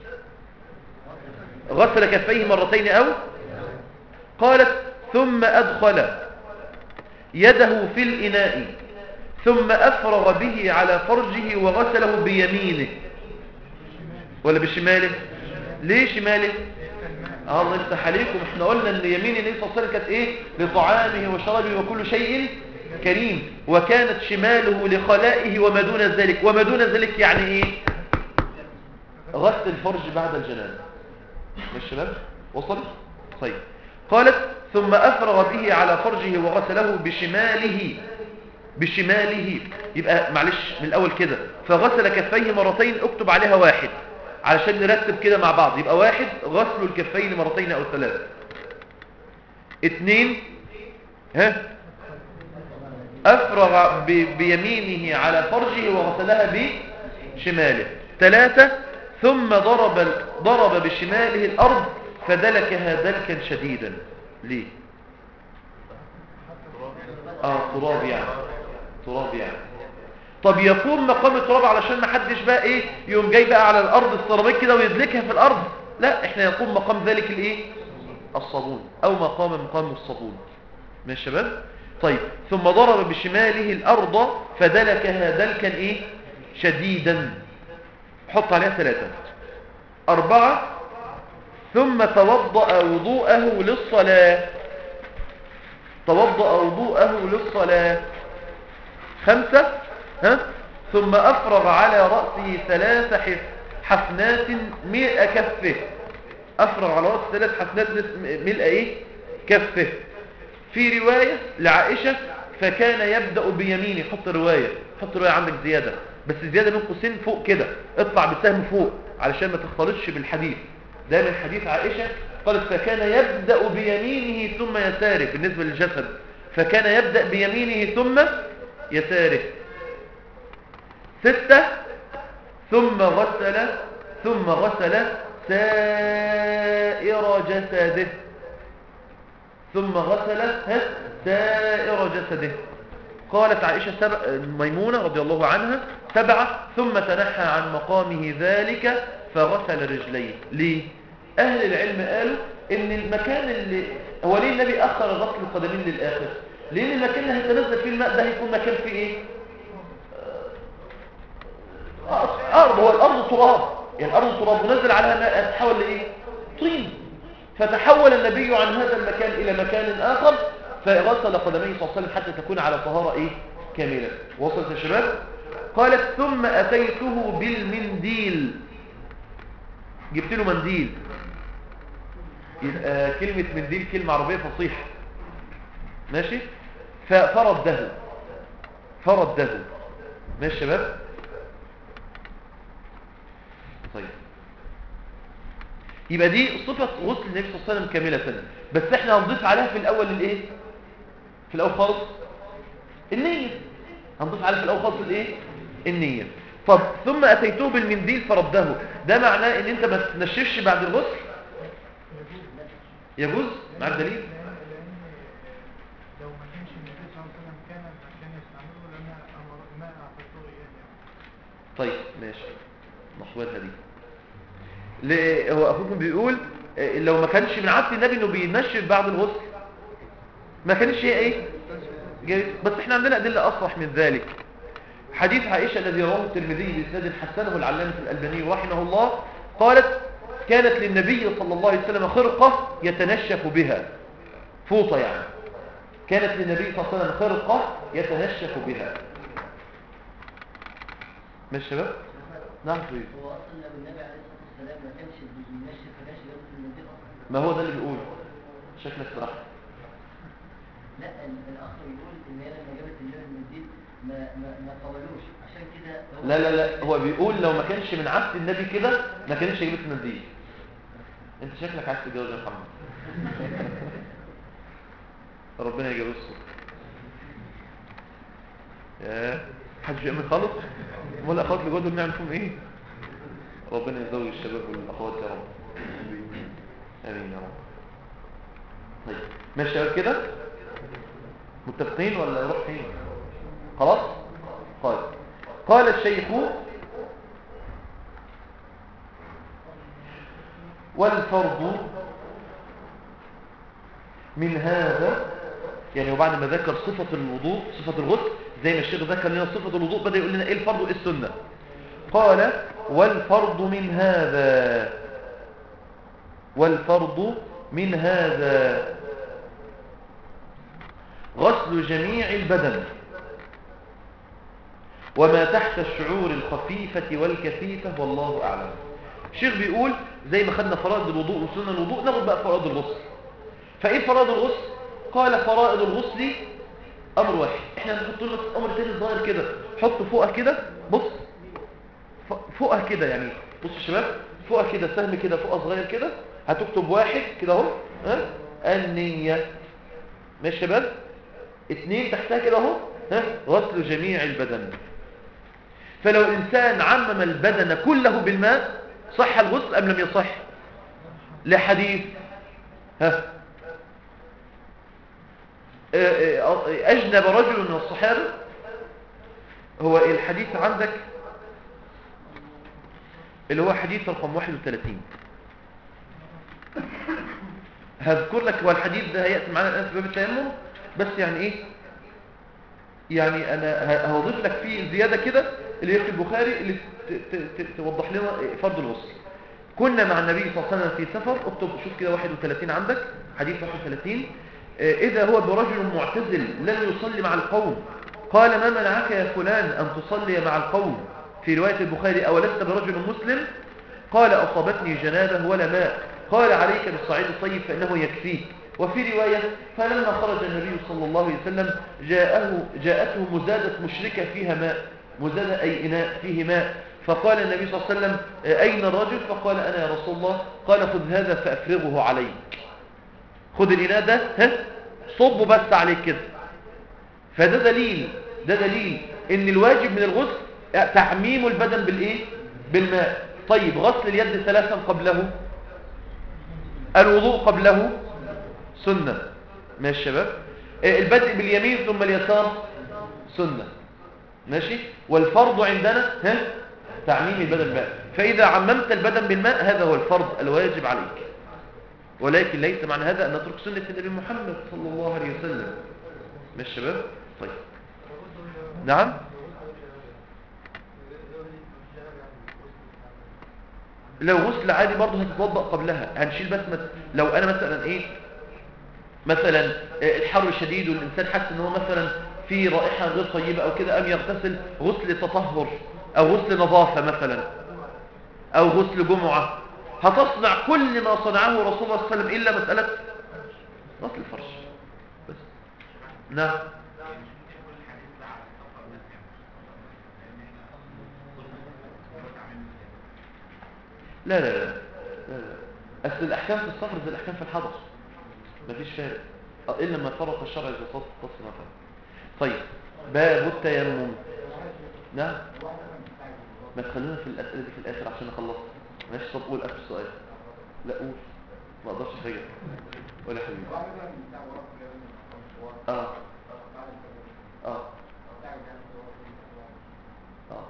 غسل كفيه مرتين أو قالت ثم أدخل يده في الإناء ثم أفرغ به على فرجه وغسله بيمينه ولا بشماله ليه شماله آه الله يفتح عليكم احنا قلنا ان يمين النبي صلى الله عليه وسلم كانت ايه لطعامه وشرابه وكل شيء كريم وكانت شماله لخلائه وما دون ذلك وما دون ذلك يعني ايه غسل الفرج بعد الجنازه مش شباب وصل طيب قالت ثم أفرغ به على فرجه وغسله بشماله بشماله يبقى معلش من الأول كده فغسل كفيه مرتين اكتب عليها واحد علشان نرتب كده مع بعض يبقى واحد غسل الكفين مرتين أو ثلاث اثنين ها أفرغ ب- بيمينه على فرجه وغسلها بشماله ثلاثة ثم ضرب ال- ضرب بشماله الأرض فدلكها دلكا شديدا ليه اه تراب يعني تراب يعني طب يقوم مقام التراب علشان ما حدش بقى ايه يقوم جاي بقى على الارض السيراميك كده ويدلكها في الارض لا احنا يقوم مقام ذلك الايه الصابون او مقام مقام الصابون ماشي يا شباب طيب ثم ضرب بشماله الارض فدلكها دلكا ايه شديدا حط عليها ثلاثة أربعة ثم توضأ وضوءه للصلاة توضأ وضوءه للصلاة خمسة ها ثم أفرغ على رأسه ثلاث حف- حفنات ملء كفه أفرغ على رأسه ثلاث حفنات مس- ملء إيه كفه في رواية لعائشة فكان يبدأ بيمينه حط رواية حط رواية عندك زيادة بس زيادة من قوسين فوق كده اطلع بالسهم فوق علشان ما تختلطش بالحديث ده من حديث عائشة قالت فكان يبدأ بيمينه ثم يساره بالنسبة للجسد فكان يبدأ بيمينه ثم يساره ستة ثم غسل ثم غسل سائر جسده ثم غسل ها؟ سائر جسده قالت عائشة سبع ميمونة رضي الله عنها سبعة ثم تنحى عن مقامه ذلك فغسل رجليه ليه؟ أهل العلم قالوا إن المكان اللي هو ليه النبي أخر غسل القدمين للآخر؟ لأن المكان اللي هيتنزل فيه الماء ده هيكون مكان فيه إيه؟ آه، أرض هو الأرض تراب يعني الأرض تراب ونزل عليها ماء تتحول لإيه؟ طين فتحول النبي عن هذا المكان إلى مكان آخر فغسل قدميه صلى الله عليه وسلم حتى تكون على طهارة إيه؟ كاملة وصلت يا شباب قالت ثم أتيته بالمنديل جبت له منديل يبقى كلمة منديل كلمة عربية فصيحة ماشي ففرده فرده ماشي يا شباب طيب يبقى دي صفة غسل النبي صلى الله عليه وسلم كاملة بس احنا هنضيف عليها في الأول الايه في الأول خالص النية هنضيف عليها في الأول خالص الايه النية طب ثم أتيته بالمنديل فرده ده معناه ان انت ما تنشفش بعد الغسل يجوز مع الدليل لأن لو ما كانش النبي صلى الله عليه وسلم كان عشان يستعمله لأن أمر ما أعطته إياه يعني. طيب ماشي نحولها دي ل- هو اخوكم بيقول آه، لو ما كانش من عادة النبي انه بينشف بعد الغسل ما كانش هي ايه جايز بس احنا عندنا ادله اصرح من ذلك حديث عائشه الذي رواه الترمذي باسناد حسنه العلامه الالباني رحمه الله قالت كانت للنبي صلى الله عليه وسلم خرقه يتنشف بها فوطه يعني كانت للنبي صلى الله عليه وسلم خرقه يتنشف بها ماشي يا شباب نعم طيب هو اصلا لو النبي عليه الصلاه والسلام ما كانش بيمشي ما كانش بيغسل المنديل اصلا ما هو ده اللي بيقوله شكلك صراحه لا ال- الاخ بيقول ان هي لما جابت النبي المنديل ما ما ما قولوش عشان كده هو لا لا لا هو بيقول لو ما كانش من عادة النبي كده ما كانش جابت منديل انت شكلك عايز تتجوز يا محمد ربنا يجوزك يا حد يأمن خالص امال الاخوات اللي جوه دول نعمل فيهم ايه ربنا يزوج الشباب والاخوات يا رب امين يا رب طيب ماشي يا شباب كده متفقين ولا نروح فين خلاص قال قال الشيخ والفرض من هذا يعني وبعد ما ذكر صفة الوضوء صفة الغسل زي ما الشيخ ذكر لنا صفة الوضوء بدأ يقول لنا ايه الفرض وايه السنة قال والفرض من هذا والفرض من هذا غسل جميع البدن وما تحت الشعور الخفيفة والكثيفة والله أعلم الشيخ بيقول زي ما خدنا فرائض الوضوء وسنن الوضوء ناخد بقى فرائض الغسل فايه فرائض الغسل قال فرائض الغسل امر واحد احنا هنحط لك امر تاني صغير كده حط فوقها كده بص ف- فوقها كده يعني بص يا شباب فوقها كده سهم كده فوقها صغير كده هتكتب واحد كده اهو ها النية ماشي يا شباب اتنين تحتها كده اهو ها غسل جميع البدن فلو الإنسان عمم البدن كله بالماء صح الغسل أم لم يصح لحديث ها آه، آه، أجنب رجل من الصحابة هو الحديث عندك اللي هو حديث رقم 31 هذكر لك هو الحديث ده هيأتي معنا الآن في باب التيمم بس يعني إيه يعني أنا ه- هوضيف لك فيه زيادة كده اللي هي في البخاري اللي ت- ت- ت- توضح لنا فرض الغسل كنا مع النبي صلى الله عليه وسلم في سفر اكتب شوف كده 31 عندك حديث 31 آه، إذا هو برجل معتزل لم يصلي مع القوم قال ما منعك يا فلان أن تصلي مع القوم في رواية البخاري أولست برجل مسلم قال أصابتني جنابه ولا ماء قال عليك بالصعيد الطيب فإنه يكفيك وفي رواية فلما خرج النبي صلى الله عليه وسلم جاءه جاءته مزادة مشركة فيها ماء مزادة أي إناء فيه ماء فقال النبي صلى الله عليه وسلم أين الرجل فقال أنا يا رسول الله قال خذ هذا فأفرغه عليك خذ الإناء ده ها صبه بس عليك كده فده دليل ده دليل ان الواجب من الغسل تعميم البدن بالايه بالماء طيب غسل اليد ثلاثا قبله الوضوء قبله سنة ماشي يا شباب آه، البدء باليمين ثم اليسار سنة ماشي والفرض عندنا ها تعميم البدن بالماء فإذا عممت البدن بالماء هذا هو الفرض الواجب عليك ولكن ليس معنى هذا أن نترك سنة النبي محمد صلى الله عليه وسلم ماشي يا شباب طيب نعم لو غسل عادي برضه هتتوضأ قبلها هنشيل بس مت... لو انا مثلا ايه مثلا آه، الحر شديد والانسان حس ان هو مثلا في رائحه غير طيبه او كده ام يغتسل غسل تطهر او غسل نظافه مثلا او غسل جمعه هتصنع كل ما صنعه رسول الله صلى الله عليه وسلم الا مساله غسل الفرش بس نعم لا لا لا لا لا. أصل الأحكام في السفر زي الأحكام في الحضر مفيش فارق أه، إلا ما فرق الشرع إذا تصل تصل مثلا طيب باب التيمم نعم ما تخلينا في الأسئلة دي في الآخر عشان نخلص ماشي طب قول آخر سؤال لا قول ما أقدرش أفجر ولا حبيبي اه اه اه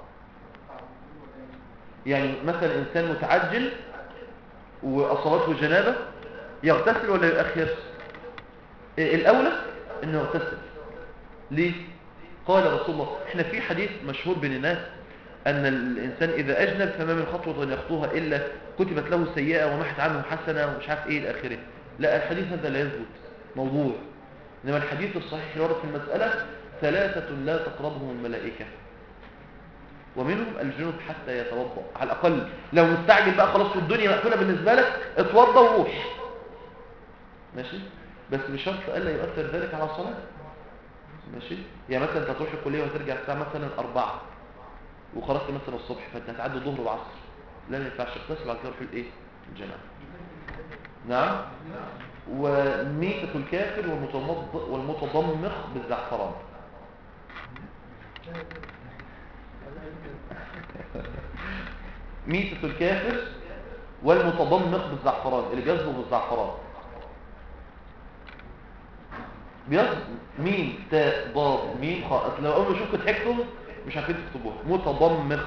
يعني مثلا إنسان متعجل وأصابته جنابة يغتسل ولا يؤخر إيه الأولى أنه يغتسل ليه قال رسول الله احنا في حديث مشهور بين الناس أن الإنسان إذا أجنب فما من خطوة يخطوها إلا كتبت له سيئة ومحت عنه حسنة ومش عارف إيه الآخرة لا الحديث هذا لا يثبت موضوع إنما الحديث الصحيح يورد في المسألة ثلاثة لا تقربهم الملائكة ومنهم الجنوب حتى يتوضا على الاقل لو مستعجل بقى خلاص والدنيا مقفوله بالنسبه لك اتوضا وروح ماشي بس بشرط الا يؤثر ذلك على الصلاه ماشي يعني مثلا انت هتروح الكليه وترجع الساعه مثلا 4 وخرجت مثلا الصبح فانت هتعدي الظهر وعصر لا ما ينفعش تغتسل بعد كده تروح الايه الجماعه نعم وميتة الكافر والمتمض والمتضمخ بالزعفران ميتة الكافر والمتضمخ بالزعفران اللي بيصبغ بالزعفران بيصبغ ميم تاء ضاد ميم خاء أصل لو اول ما اشوفكم ضحكتم مش عارفين تكتبوها متضمخ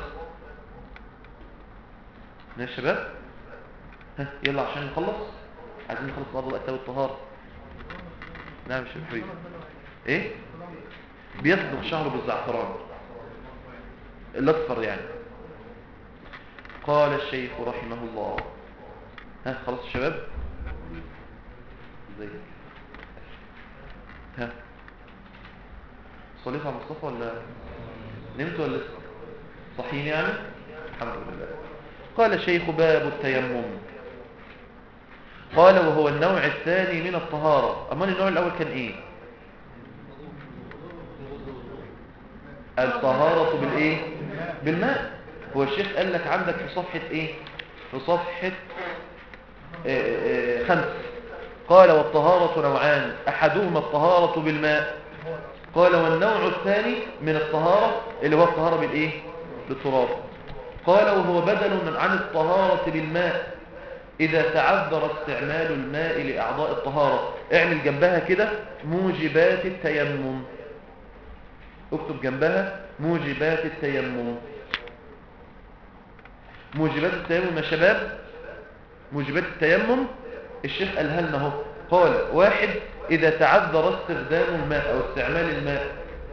ماشي يا شباب ها يلا عشان نخلص عايزين نخلص النهارده بقى كتاب الطهارة نعم يا شيخ حبيبي ايه بيصبغ شعره بالزعفران الاصفر يعني قال الشيخ رحمه الله ها خلاص يا شباب ازيك ها صليت على مصطفى ولا نمت ولا لسه صحيين يعني الحمد لله قال الشيخ باب التيمم قال وهو النوع الثاني من الطهارة أما النوع الأول كان إيه الطهارة بالإيه بالماء هو الشيخ قال لك عندك في صفحة إيه في صفحة آه، آه، خمس قال والطهارة نوعان أحدهما الطهارة بالماء قال والنوع الثاني من الطهارة اللي هو الطهارة بالايه بالتراب قال وهو بدل من عن الطهارة بالماء إذا تعذر استعمال الماء لأعضاء الطهارة اعمل جنبها كده موجبات التيمم اكتب جنبها موجبات التيمم موجبات التيمم يا شباب موجبات التيمم الشيخ قالها لنا اهو قال واحد إذا تعذر استخدام الماء أو استعمال الماء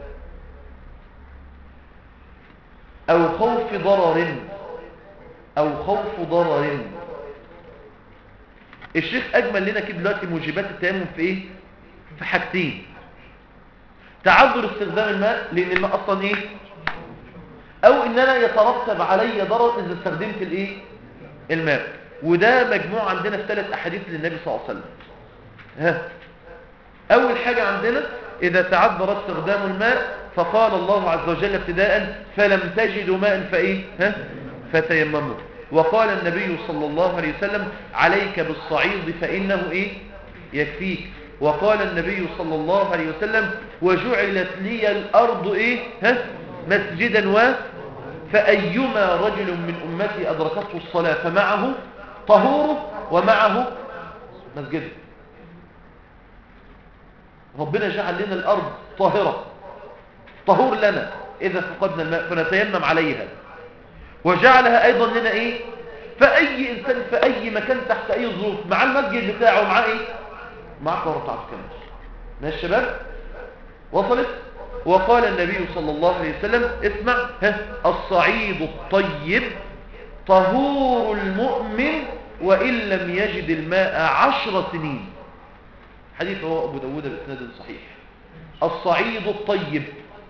أو خوف ضرر أو خوف ضرر الشيخ أجمل لنا كده دلوقتي موجبات التيمم في إيه؟ في حاجتين تعذر استخدام الماء لأن الماء أصلا إيه؟ أو إن أنا يترتب علي ضرر إذا استخدمت الإيه؟ الماء وده مجموع عندنا في ثلاث أحاديث للنبي صلى الله عليه وسلم ها أول حاجة عندنا إذا تعذر استخدام الماء فقال الله عز وجل ابتداء فلم تجدوا ماء فإيه ها فتيمموا وقال النبي صلى الله عليه وسلم عليك بالصعيد فإنه إيه يكفيك وقال النبي صلى الله عليه وسلم وجعلت لي الأرض إيه ها مسجدا و فأيما رجل من أمتي أدركته الصلاة فمعه طهوره ومعه مسجده ربنا جعل لنا الأرض طاهرة طهور لنا إذا فقدنا الماء فنتيمم عليها وجعلها أيضا لنا إيه فأي إنسان في أي مكان تحت أي ظروف مع المسجد بتاعه مع إيه مع طهارة بتاعته كمان ماشي الشباب وصلت وقال النبي صلى الله عليه وسلم اسمع ها الصعيد الطيب طهور المؤمن وإن لم يجد الماء عشر سنين حديث هو أبو داود بإسناد صحيح الصعيد الطيب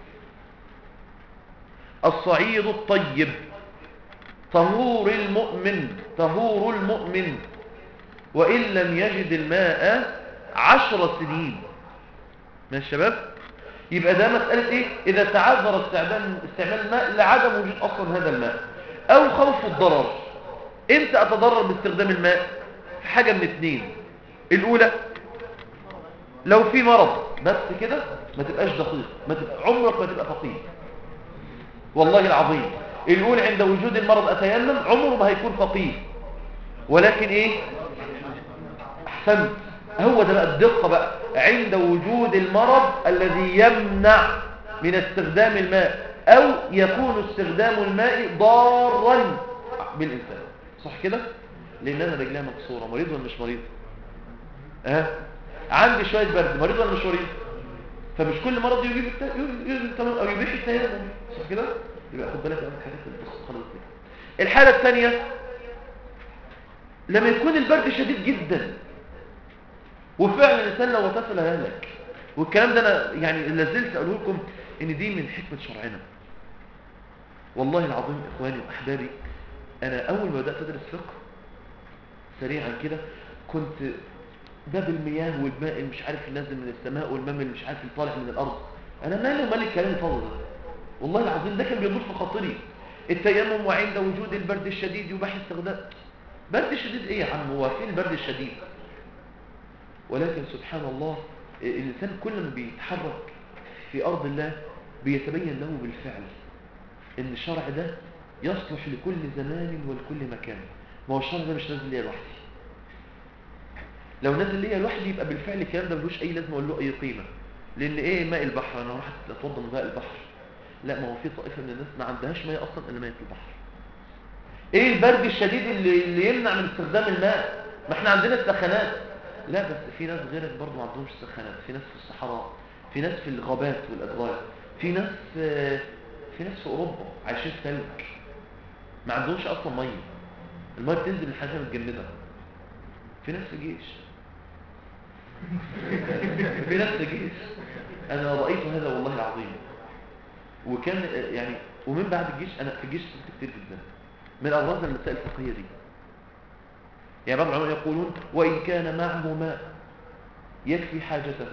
الصعيد الطيب طهور المؤمن طهور المؤمن وإن لم يجد الماء عشر سنين من الشباب يبقى ده مسألة إيه إذا تعذر استعمال استعمال الماء لعدم وجود أصلا هذا الماء أو خوف الضرر إمتى أتضرر باستخدام الماء في حاجة من اتنين الأولى لو في مرض بس كده ما تبقاش دقيق ما تبقى عمرك ما تبقى فقير والله العظيم الأولى عند وجود المرض أتيمم عمره ما هيكون فقير ولكن إيه أحسنت هو ده بقى الدقة بقى عند وجود المرض الذي يمنع من استخدام الماء أو يكون استخدام الماء ضارا بالإنسان صح كده؟ لأن أنا رجلها مكسورة مريض ولا مش مريض؟ أه؟ عندي شوية برد مريض ولا مش مريض؟ فمش كل مرض يجيب الت... يجيب أو يبيح التيمم صح كده؟ يبقى خد بالك من الحاجات اللي خلاص كده الحالة الثانية لما يكون البرد شديد جدا وفعلا الانسان لو اغتسل هيهلك والكلام ده انا يعني لازلت اقول لكم ان دي من حكمه شرعنا والله العظيم اخواني واحبابي انا اول ما بدات ادرس فقه سريعا كده كنت باب المياه والماء اللي مش عارف نازل من السماء والماء اللي مش عارف اللي طالع من الارض انا مالي ومال الكلام الفاضي ده والله العظيم ده كان بيدور في خاطري التيمم وعند وجود البرد الشديد يباح استخدام برد شديد ايه يا عم هو فين البرد الشديد ولكن سبحان الله الإنسان كل ما بيتحرك في أرض الله بيتبين له بالفعل إن الشرع ده يصلح لكل زمان ولكل مكان ما هو الشرع ده مش نازل ليا لوحدي لو نازل ليا لوحدي يبقى بالفعل الكلام ده ملوش أي لازمة ولا له أي قيمة لأن إيه ماء البحر أنا راح أتوضى من ماء البحر لا ما هو في طائفة من الناس ما عندهاش ماء أصلا إلا ماء البحر إيه البرد الشديد اللي, اللي يمنع من استخدام الماء ما احنا عندنا السخانات لا بس في ناس غيرك برضه ما عندهمش سخانات في ناس في الصحراء في ناس في الغابات والأدغال في ناس في ناس في أوروبا عايشين في ثلج ما عندهمش أصلا مية المية بتنزل من حاجة متجمدة في ناس في جيش في ناس في جيش أنا رأيت هذا والله العظيم وكان يعني ومن بعد الجيش أنا في الجيش كنت كتير جدا من أبرز المسائل الفقهية دي يعني بعض العلماء يقولون وإن كان معه ماء يكفي حاجته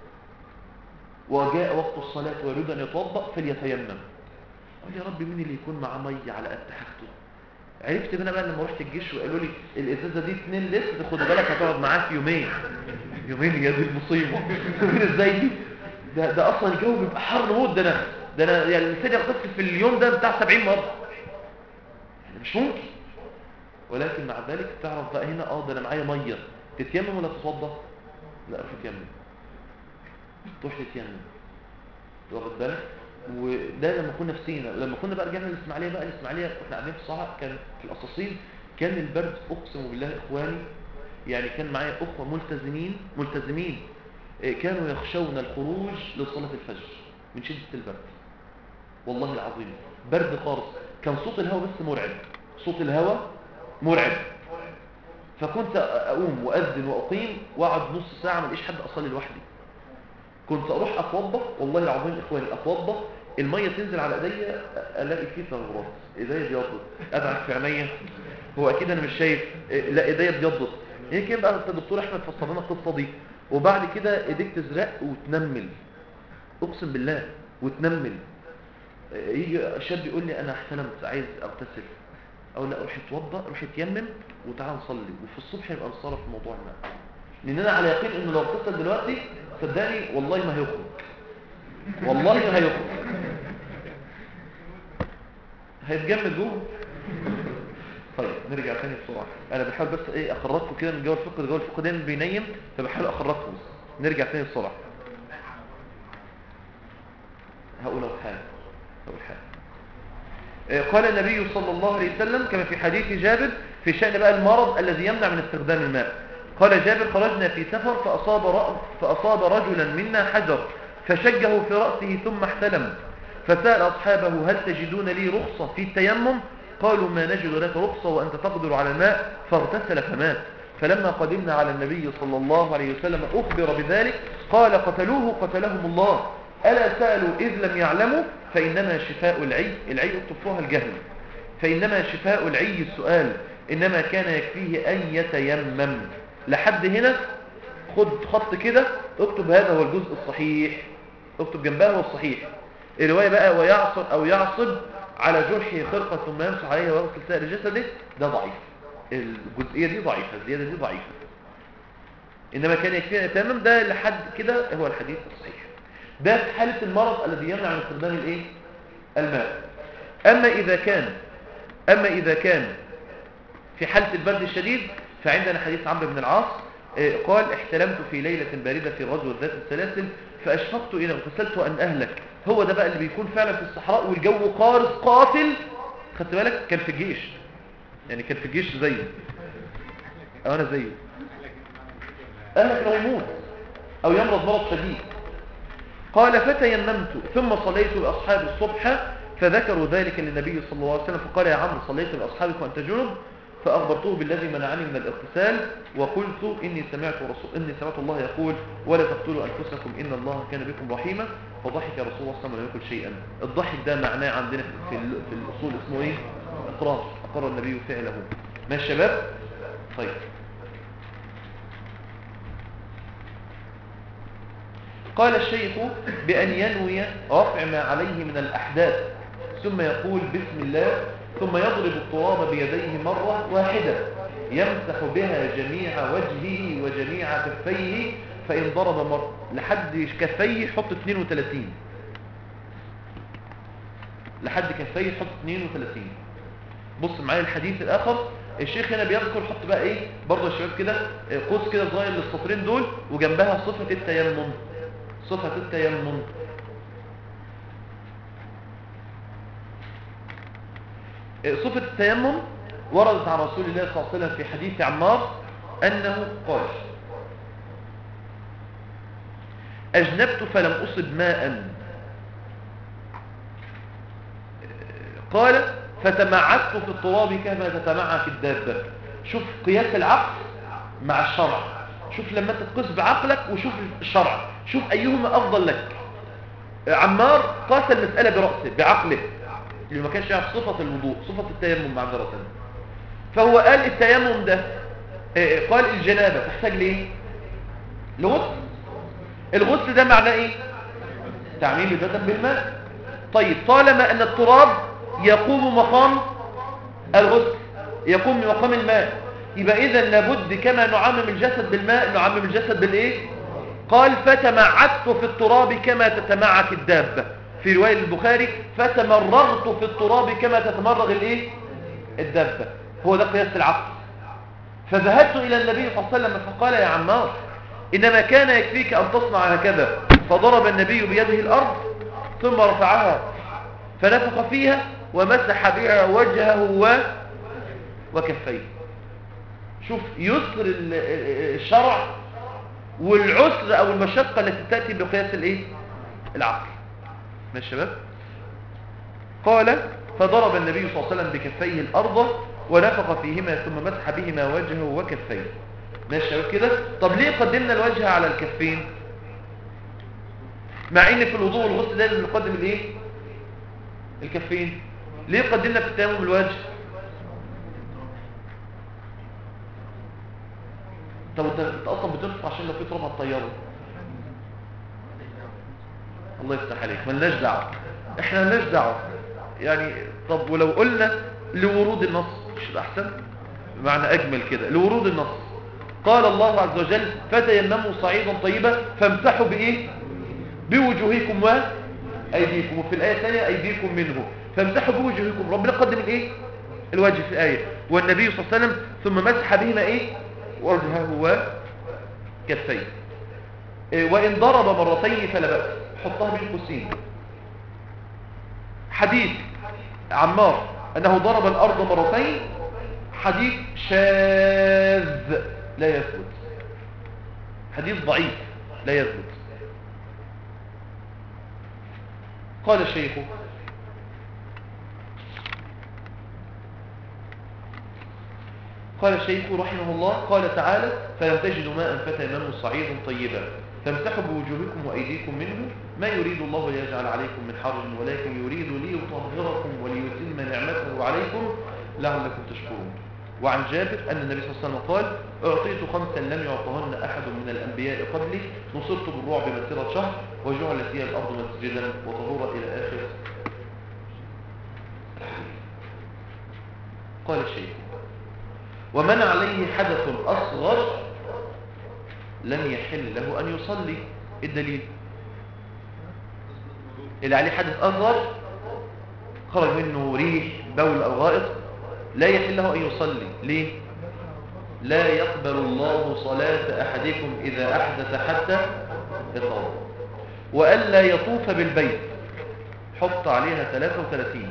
وجاء وقت الصلاة ويريد أن يتوضأ فليتيمم قال يا رب مين اللي يكون معاه مية على قد حاجته عرفت انا بقى لما رحت الجيش وقالوا لي الازازه دي 2 لتر خد بالك هتقعد معاه في يومين يومين يا دي المصيبه ازاي دي ده ده اصلا الجو بيبقى حر موت ده انا ده انا يعني الانسان يغتسل في اليوم ده بتاع 70 مره يعني مش ممكن ولكن مع ذلك تعرف بقى هنا اه ده انا معايا ميه تتيمم ولا تتوضا لا روح تتيمم تروح تتيمم واخد بالك وده لما كنا في سينا لما كنا بقى رجعنا الاسماعيليه بقى الاسماعيليه واحنا قاعدين في الصحراء كان في القصاصين كان البرد اقسم بالله اخواني يعني كان معايا اخوه ملتزمين ملتزمين إيه، كانوا يخشون الخروج لصلاه الفجر من شده البرد والله العظيم برد خالص كان صوت الهواء بس مرعب صوت الهواء مرعب فكنت اقوم واذن واقيم واقعد نص ساعه ما الاقيش حد اصلي لوحدي كنت اروح اتوضى والله العظيم اخواني اتوضى الميه تنزل على ايديا الاقي فيه ثغرات ايديا بيضت ادعك في عينيا هو اكيد انا مش شايف إيه، لا ايديا بيضت يمكن بقى انت دكتور احمد فسر لنا القصه دي وبعد كده ايديك تزرق وتنمل اقسم بالله وتنمل إيه، يجي شاب يقول لي انا احتلمت عايز اغتسل او لا روح اتوضى روح اتيمم وتعال نصلي وفي الصبح يبقى نصرف في موضوع الماء لان انا على يقين انه لو اغتسل دلوقتي صدقني والله ما هيخرج والله ما هيخرج هيتجمد جوه طيب نرجع تاني بسرعه انا بحاول بس ايه اخرجكم كده من جو الفقه جو الفقه دايما بينيم فبحاول اخرجكم نرجع تاني بسرعه هقول لك حاجه هقول حاجه آه، قال النبي صلى الله عليه وسلم كما في حديث جابر في شأن بقى المرض الذي يمنع من استخدام الماء قال جابر خرجنا في سفر فأصاب, رأ... فأصاب رجلا منا حجر فشجه في رأسه ثم احتلم فسأل أصحابه هل تجدون لي رخصة في التيمم قالوا ما نجد لك رخصة وأنت تقدر على الماء فاغتسل فمات فلما قدمنا على النبي صلى الله عليه وسلم أخبر بذلك قال قتلوه قتلهم الله ألا سألوا إذ لم يعلموا فإنما شفاء العي العي اكتبوها الجهل فإنما شفاء العي السؤال إنما كان يكفيه أن يتيمم لحد هنا خد خط كده اكتب هذا هو الجزء الصحيح اكتب جنبها هو الصحيح الرواية بقى ويعصب أو يعصب على جرحه خرقة ثم يمسح عليها ويغسل سائر جسده ده ضعيف الجزئية دي ضعيفة الزيادة دي ضعيفة إنما كان يكفيه أن يتيمم ده لحد كده هو الحديث الصحيح ده في حالة المرض الذي يمنع من استخدام الايه الماء اما اذا كان اما اذا كان في حالة البرد الشديد فعندنا حديث عمرو بن العاص آه، قال احتلمت في ليلة باردة في غزوة ذات السلاسل فاشفقت ان اغتسلت وان اهلك هو ده بقى اللي بيكون فعلا في الصحراء والجو قارس قاتل خدت بالك كان في الجيش يعني كان في الجيش زيه او انا زيه اهلك لو يموت او يمرض مرض شديد قال فتيممت ثم صليت لأصحاب الصبح فذكروا ذلك للنبي صلى الله عليه وسلم فقال يا عمرو صليت لأصحابك وأنت جنب فأخبرته بالذي منعني من الاغتسال وقلت إني سمعت رسول إني سمعت الله يقول ولا تقتلوا أنفسكم إن الله كان بكم رحيما فضحك رسول الله صلى الله عليه وسلم ولم يقل شيئا الضحك ده معناه عندنا في ال- في الأصول اسمه إيه؟ إقرار أقر النبي فعله ماشي يا شباب؟ طيب قال الشيخ بأن ينوي رفع ما عليه من الأحداث ثم يقول بسم الله ثم يضرب التراب بيديه مرة واحدة يمسح بها جميع وجهه وجميع كفيه فإن ضرب مر لحد كفيه حط 32 لحد كفيه حط 32 بص معايا الحديث الآخر الشيخ هنا بيذكر حط بقى ايه برضه يا شباب كده آه، قوس كده صغير للسطرين دول وجنبها صفة التيمم صفة التيمم صفة التيمم وردت عن رسول الله صلى الله عليه وسلم في حديث عمار أنه قال أجنبت فلم أصب ماء قال فتمعكت في التراب كما تتمعك الدابة شوف قياس العقل مع الشرع شوف لما تقيس بعقلك وشوف الشرع شوف أيهما أفضل لك عمار قاس المسألة برأسه بعقله اللي ما كانش يعرف صفة الوضوء صفة التيمم معذرة فهو قال التيمم ده آه، قال الجنابة تحتاج ليه لغسل الغسل ده معناه ايه تعميم البدن بالماء طيب طالما ان التراب يقوم مقام الغسل يقوم مقام الماء يبقى اذا لابد كما نعمم الجسد بالماء نعمم الجسد بالايه قال فتمعكت في التراب كما تتمعك الدابة في رواية البخاري فتمرغت في التراب كما تتمرغ الايه الدابة هو ده قياس العقل فذهبت إلى النبي صلى الله عليه وسلم فقال يا عمار إنما كان يكفيك أن تصنع هكذا فضرب النبي بيده الأرض ثم رفعها فنفخ فيها ومسح بها وجهه و... وكفيه شوف يسر ال- الشرع والعسر أو المشقة التي تأتي بقياس الإيه؟ العقل ماشي يا شباب قال فضرب النبي صلى الله عليه وسلم بكفيه الأرض ونفخ فيهما ثم مسح بهما وجهه وكفيه ماشي يا شباب كده طب ليه قدمنا الوجه على الكفين مع ان في الوضوء والغسل لازم نقدم الايه الكفين ليه قدمنا في التيمم الوجه طب انت انت اصلا بترفع عشان لو في تراب هتطيره الله يفتح عليك ملناش دعوه احنا ملناش دعوه يعني طب ولو قلنا لورود النص مش ده احسن معنى اجمل كده لورود النص قال الله عز وجل فتيمموا صعيدا طيبا فامسحوا بايه بوجوهكم وايديكم وفي الايه الثانيه ايديكم منه فامسحوا بوجوهكم ربنا قدم الايه الوجه في الايه والنبي صلى الله عليه وسلم ثم مسح بهما ايه وجهه وكفيه إيه، وان ضرب مرتين فلا باس حطها بين قوسين حديث عمار انه ضرب الارض مرتين حديث شاذ لا يثبت حديث ضعيف لا يثبت قال الشيخ قال الشيخ رحمه الله قال تعالى فلم تجدوا ماء فتيمموا صعيدا طيبا فامسحوا بوجوهكم وايديكم منه ما يريد الله ليجعل عليكم من حرج ولكن يريد ليطهركم وليتم نعمته عليكم لعلكم تشكرون وعن جابر أن النبي صلى الله عليه وسلم قال أعطيت خمسا لم يعطهن أحد من الأنبياء قبلي نصرت بالرعب مسيرة شهر وجعلت لي الأرض مسجدا وطهورا إلى آخر قال الشيخ ومن عليه حدث أصغر لم يحل له أن يصلي الدليل اللي عليه حدث أصغر خرج منه ريح بول أو غائط لا يحل له أن يصلي ليه؟ لا يقبل الله صلاة أحدكم إذا أحدث حتى يتوضا وألا يطوف بالبيت حط عليها 33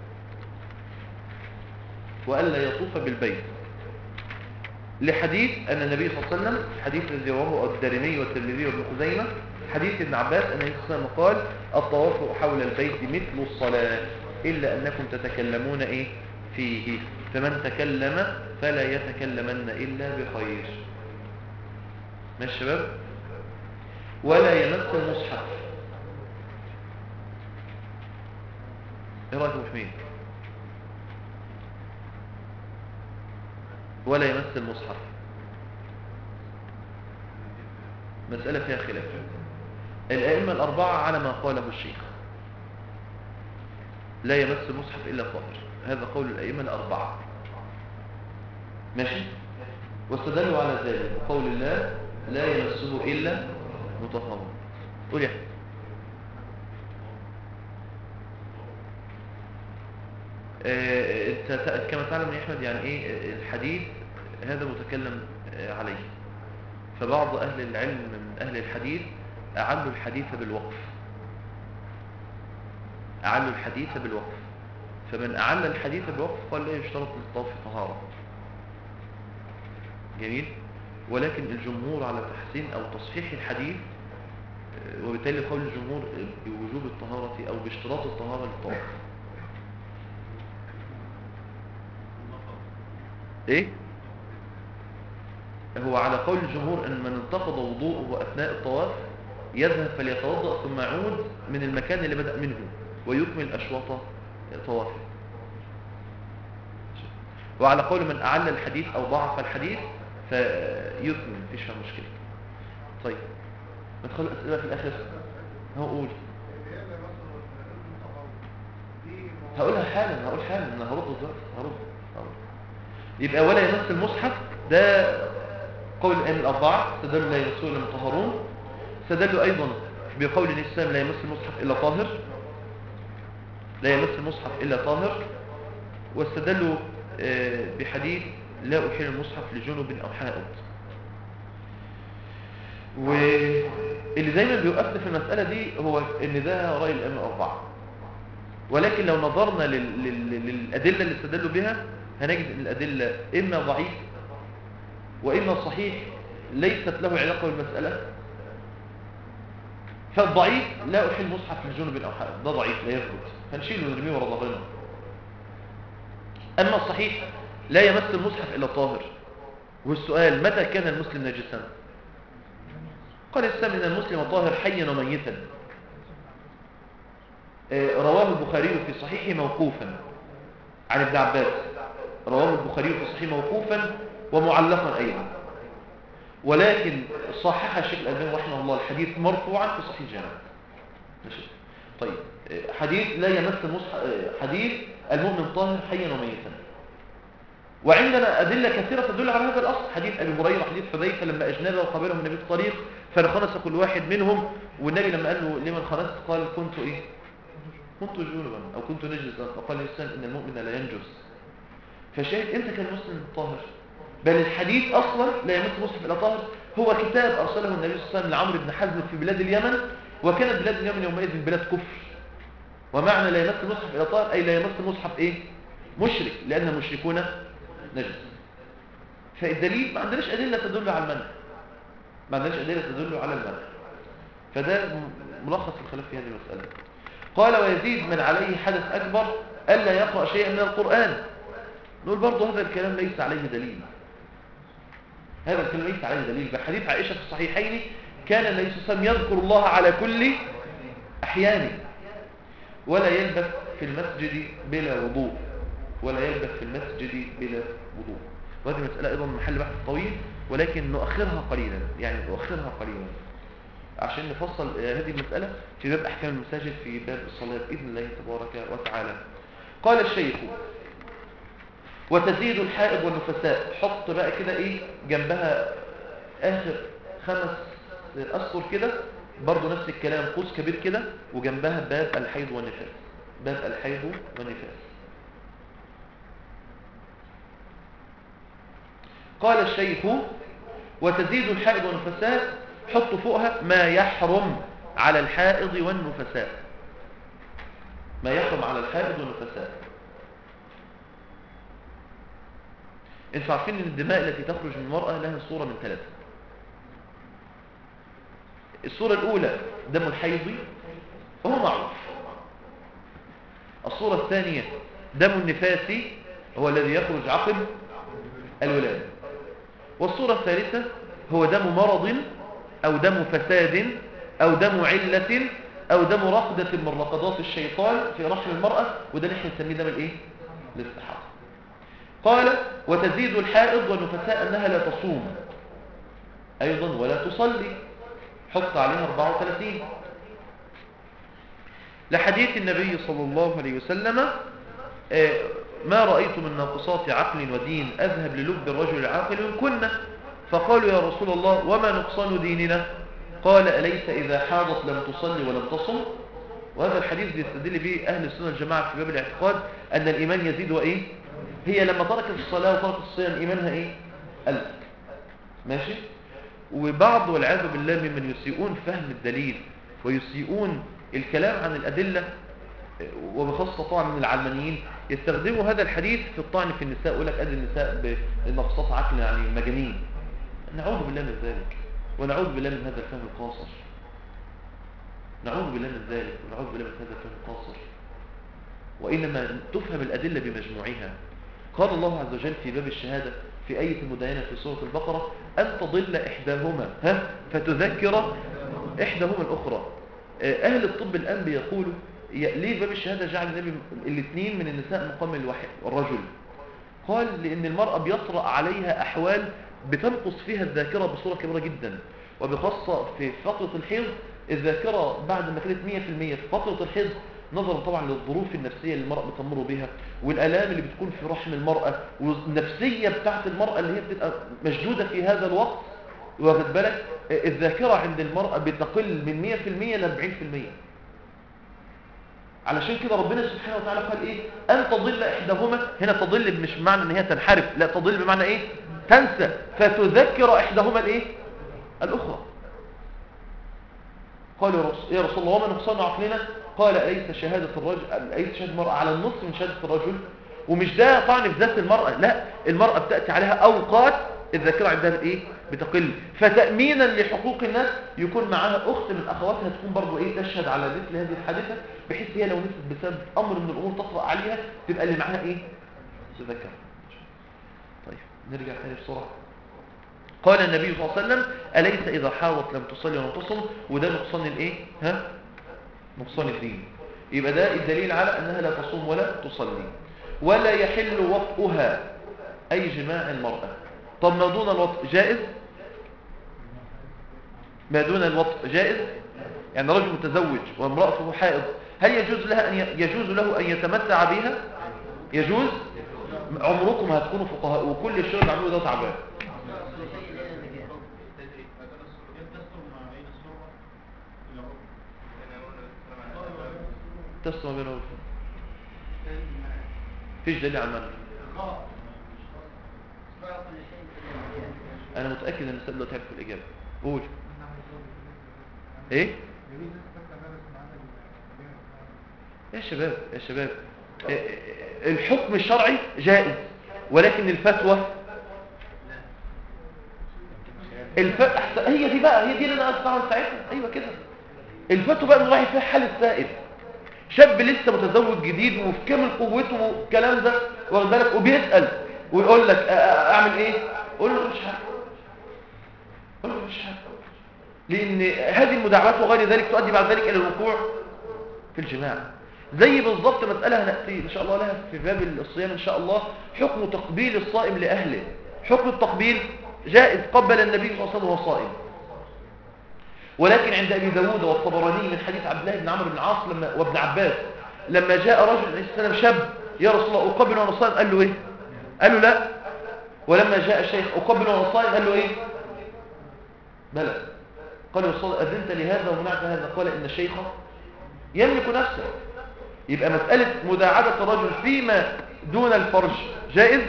وألا يطوف بالبيت لحديث أن النبي صلى الله عليه وسلم حديث الذي رواه الدارمي والترمذي وابن خزيمة حديث ابن عباس أن النبي صلى الله عليه وسلم قال الطواف حول البيت مثل الصلاة إلا أنكم تتكلمون إيه فيه فمن تكلم فلا يتكلمن إلا بخير ماشي شباب ولا يمس المصحف ايه رايكم في مين ولا يمس المصحف مسألة فيها خلاف الأئمة الأربعة على ما قاله الشيخ لا يمس المصحف إلا طاهر هذا قول الأئمة الأربعة ماشي واستدلوا على ذلك بقول الله لا يمسه إلا مطهر قول يا أحمد. آه، انت ت- كما تعلم يا احمد يعني ايه آه، الحديث هذا متكلم آه، عليه فبعض اهل العلم من اهل الحديث اعلوا الحديث بالوقف اعلوا الحديث بالوقف فمن اعل الحديث بالوقف قال لا يشترط للطواف طهاره جميل ولكن الجمهور على تحسين او تصحيح الحديث آه، وبالتالي قول الجمهور بوجوب الطهارة او باشتراط الطهارة للطواف ايه هو على قول الجمهور ان من انتقض وضوءه اثناء الطواف يذهب فليتوضا ثم يعود من المكان اللي بدا منه ويكمل اشواط طوافه وعلى قول من اعل الحديث او ضعف الحديث فيكمل مفيش فيها مشكله طيب ندخل الاسئله في الاخر هقول هقولها حالا هقول حالا انا هرد دلوقتي هرد هرد يبقى ولا يمس المصحف ده قول الأئمة الأربعة استدلوا لا يمسوه إلا المطهرون استدلوا أيضا بقول الإسلام لا يمس المصحف إلا طاهر لا يمس المصحف إلا طاهر واستدلوا آه، بحديث لا أحيل المصحف لجنب أو حائض واللي دايما بيوقفنا في المسألة دي هو ان ده رأي الأئمة الأربعة ولكن لو نظرنا لل... لل... للأدلة اللي استدلوا بها هنجد ان الأدلة إما ضعيف وإما صحيح ليست له علاقة بالمسألة فالضعيف لا أحل مصحف لجنب أو حائض ده ضعيف لا يثبت هنشيله ونرميه ورا ظهرنا أما الصحيح لا يمس المصحف إلا طاهر والسؤال متى كان المسلم نجسا قال الإسلام إن المسلم طاهر حيا وميتا آه، رواه البخاري في صحيحه موقوفا عن ابن عباس رواه البخاري في صحيحه موقوفا ومعلقا أيضا ولكن صحح الشيخ الألباني رحمه الله الحديث مرفوعا في صحيح الجامع ماشي طيب آه، حديث لا يمس المصحف آه، حديث المؤمن طاهر حيا وميتا وعندنا أدلة كثيرة تدل على هذا الأصل حديث أبي هريرة حديث حذيفة لما أجنبه وقابلهم النبي في الطريق فانخنس كل واحد منهم والنبي لما قال له لمن خنست قال كنت إيه كنت جنبا أو كنت نجسا فقال الإنسان إن المؤمن لا ينجس فشاهد أنت كان مسلم طاهر بل الحديث أصلا لا يمس مصحف إلى طاهر هو كتاب أرسله النبي صلى الله عليه وسلم لعمرو بن حزم في بلاد اليمن وكانت بلاد اليمن يومئذ بلاد كفر ومعنى لا يمس المصحف إلى طاهر أي لا يمس المصحف إيه مشرك لأن المشركون نجس فالدليل ما عندناش أدلة تدل على المنع ما عندناش أدلة تدل على المنع فده م- ملخص الخلاف في هذه المسألة قال ويزيد من عليه حدث أكبر ألا يقرأ شيئا من القرآن نقول برضه هذا الكلام ليس عليه دليل هذا الكلام ليس عليه دليل بحديث عائشة في الصحيحين كان النبي صلى الله عليه وسلم يذكر الله على كل أحيانه ولا يلبث في المسجد بلا وضوء ولا يلبث في المسجد بلا وضوء وهذه مسألة أيضا محل بحث طويل ولكن نؤخرها قليلا يعني نؤخرها قليلا عشان نفصل آه، هذه المسألة في باب أحكام المساجد في باب الصلاة بإذن الله تبارك وتعالى قال الشيخ وتزيد الحائض والنفساء حط بقى كده ايه جنبها اخر خمس اسطر كده برضو نفس الكلام قوس كبير كده وجنبها باب الحيض والنفاس باب الحيض والنفاس قال الشيخ وتزيد الحائض والنفساء حط فوقها ما يحرم على الحائض والنفساء ما يحرم على الحائض والنفساء انتوا عارفين ان الدماء التي تخرج من المرأة لها صورة من ثلاثة الصورة الأولى دم الحيض وهو معروف الصورة الثانية دم النفاس هو الذي يخرج عقب الولادة والصورة الثالثة هو دم مرض أو دم فساد أو دم علة أو دم رقدة من رقدات الشيطان في رحم المرأة وده نحن نسميه دم الايه؟ الاستحاضة قال وتزيد الحائض والنفساء أنها لا تصوم أيضا ولا تصلي حط عليها 34 لحديث النبي صلى الله عليه وسلم آه، ما رأيت من ناقصات عقل ودين أذهب للب الرجل العاقل إن كنا فقالوا يا رسول الله وما نقصان ديننا قال أليس إذا حاضت لم تصلي ولم تصم وهذا الحديث بيستدل به أهل السنة الجماعة في باب الاعتقاد أن الإيمان يزيد وإيه هي لما تركت الصلاة وتركت الصيام إيمانها إيه قلت ماشي وبعض والعياذ بالله ممن يسيئون فهم الدليل ويسيئون الكلام عن الأدلة وبخاصة طبعا من العلمانيين يستخدموا هذا الحديث في الطعن في النساء يقول لك أدي النساء بنقصات عقل يعني مجانين نعوذ بالله من ذلك ونعوذ بالله من هذا الفهم القاصر نعوذ بالله من ذلك ونعوذ بالله من هذا الفهم القاصر وإنما تفهم الأدلة بمجموعها قال الله عز وجل في باب الشهادة في آية المدينة في سورة البقرة أن تضل إحداهما ها فتذكر إحداهما الأخرى آه، أهل الطب الآن بيقولوا ي- ليه باب الشهادة جعل النبي الاثنين من النساء مقام الواحد الرجل قال لأن المرأة بيطرأ عليها أحوال بتنقص فيها الذاكرة بصورة كبيرة جدا وبخاصة في فترة الحيض الذاكرة بعد ما كانت 100% في فترة الحيض نظرا طبعا للظروف النفسية اللي المرأة بتمر بها والآلام اللي بتكون في رحم المرأة والنفسية بتاعت المرأة اللي هي بتبقى مشدودة في هذا الوقت واخد بالك الذاكرة عند المرأة بتقل من 100% ل 40% علشان كده ربنا سبحانه وتعالى قال ايه ان تضل احداهما هنا تضل مش بمعنى ان هي تنحرف لا تضل بمعنى ايه تنسى فتذكر احداهما الايه الاخرى قال يا رسول, يا رسول الله وما نقصان عقلنا قال أليس شهادة الرجل أليس شهادة المرأة على النصف من شهادة الرجل ومش ده طعن في ذات المرأة لا المرأة بتأتي عليها أوقات الذاكرة عندها ايه بتقل فتأمينا لحقوق الناس يكون معاها أخت من أخواتها تكون برضو ايه تشهد على مثل هذه الحادثة بحيث هي لو نسيت بسبب أمر من الأمور تطرأ عليها تبقى اللي معاها ايه تذكر طيب نرجع تاني بسرعة قال النبي صلى الله عليه وسلم أليس إذا حاضت لم تصلي ولم تصم وده نقصان الايه ها نقصان الدين يبقى ده الدليل على أنها لا تصوم ولا تصلي ولا يحل وطئها أي جماع المرأة طب ما دون الوطء جائز ما دون الوطء جائز يعني رجل متزوج وامرأته حائض هل يجوز لها أن ي... يجوز له أن يتمتع بها يجوز عمركم هتكونوا فقهاء وكل الشغل اللي عملوه ده تعبان تسمى بينه وبين فيش دليل على المنع انا متاكد ان السيد دلوقتي عارف الاجابه قول ايه يا شباب يا شباب الحكم الشرعي جائز ولكن الفتوى الف... هي دي بقى هي دي اللي انا اسمعها ساعتها ايوه كده الفتوى بقى نراعي فيها حال السائل شاب لسه متزوج جديد وفي كامل قوته والكلام ده واخد بالك وبيسال ويقول لك اعمل ايه قول له مش حاجه قول له مش حاجه لان هذه المداعبات وغير ذلك تؤدي بعد ذلك الى الوقوع في الجماع زي بالظبط مساله هناتي ان شاء الله لها في باب الصيام ان شاء الله حكم تقبيل الصائم لاهله حكم التقبيل جائز قبل النبي صلى الله عليه وسلم وهو صائم ولكن عند ابي داود والطبراني من حديث عبد الله بن عمرو بن العاص لما وابن عباس لما جاء رجل عليه السلام شاب يا رسول الله اقبل وانا صائم قال له ايه قال له لا ولما جاء الشيخ اقبل وانا صائم قال له ايه بلى قال يا رسول الله اذنت لهذا ومنعت هذا قال ان الشيخ يملك نفسه يبقى مساله مداعبه الرجل فيما دون الفرج جائز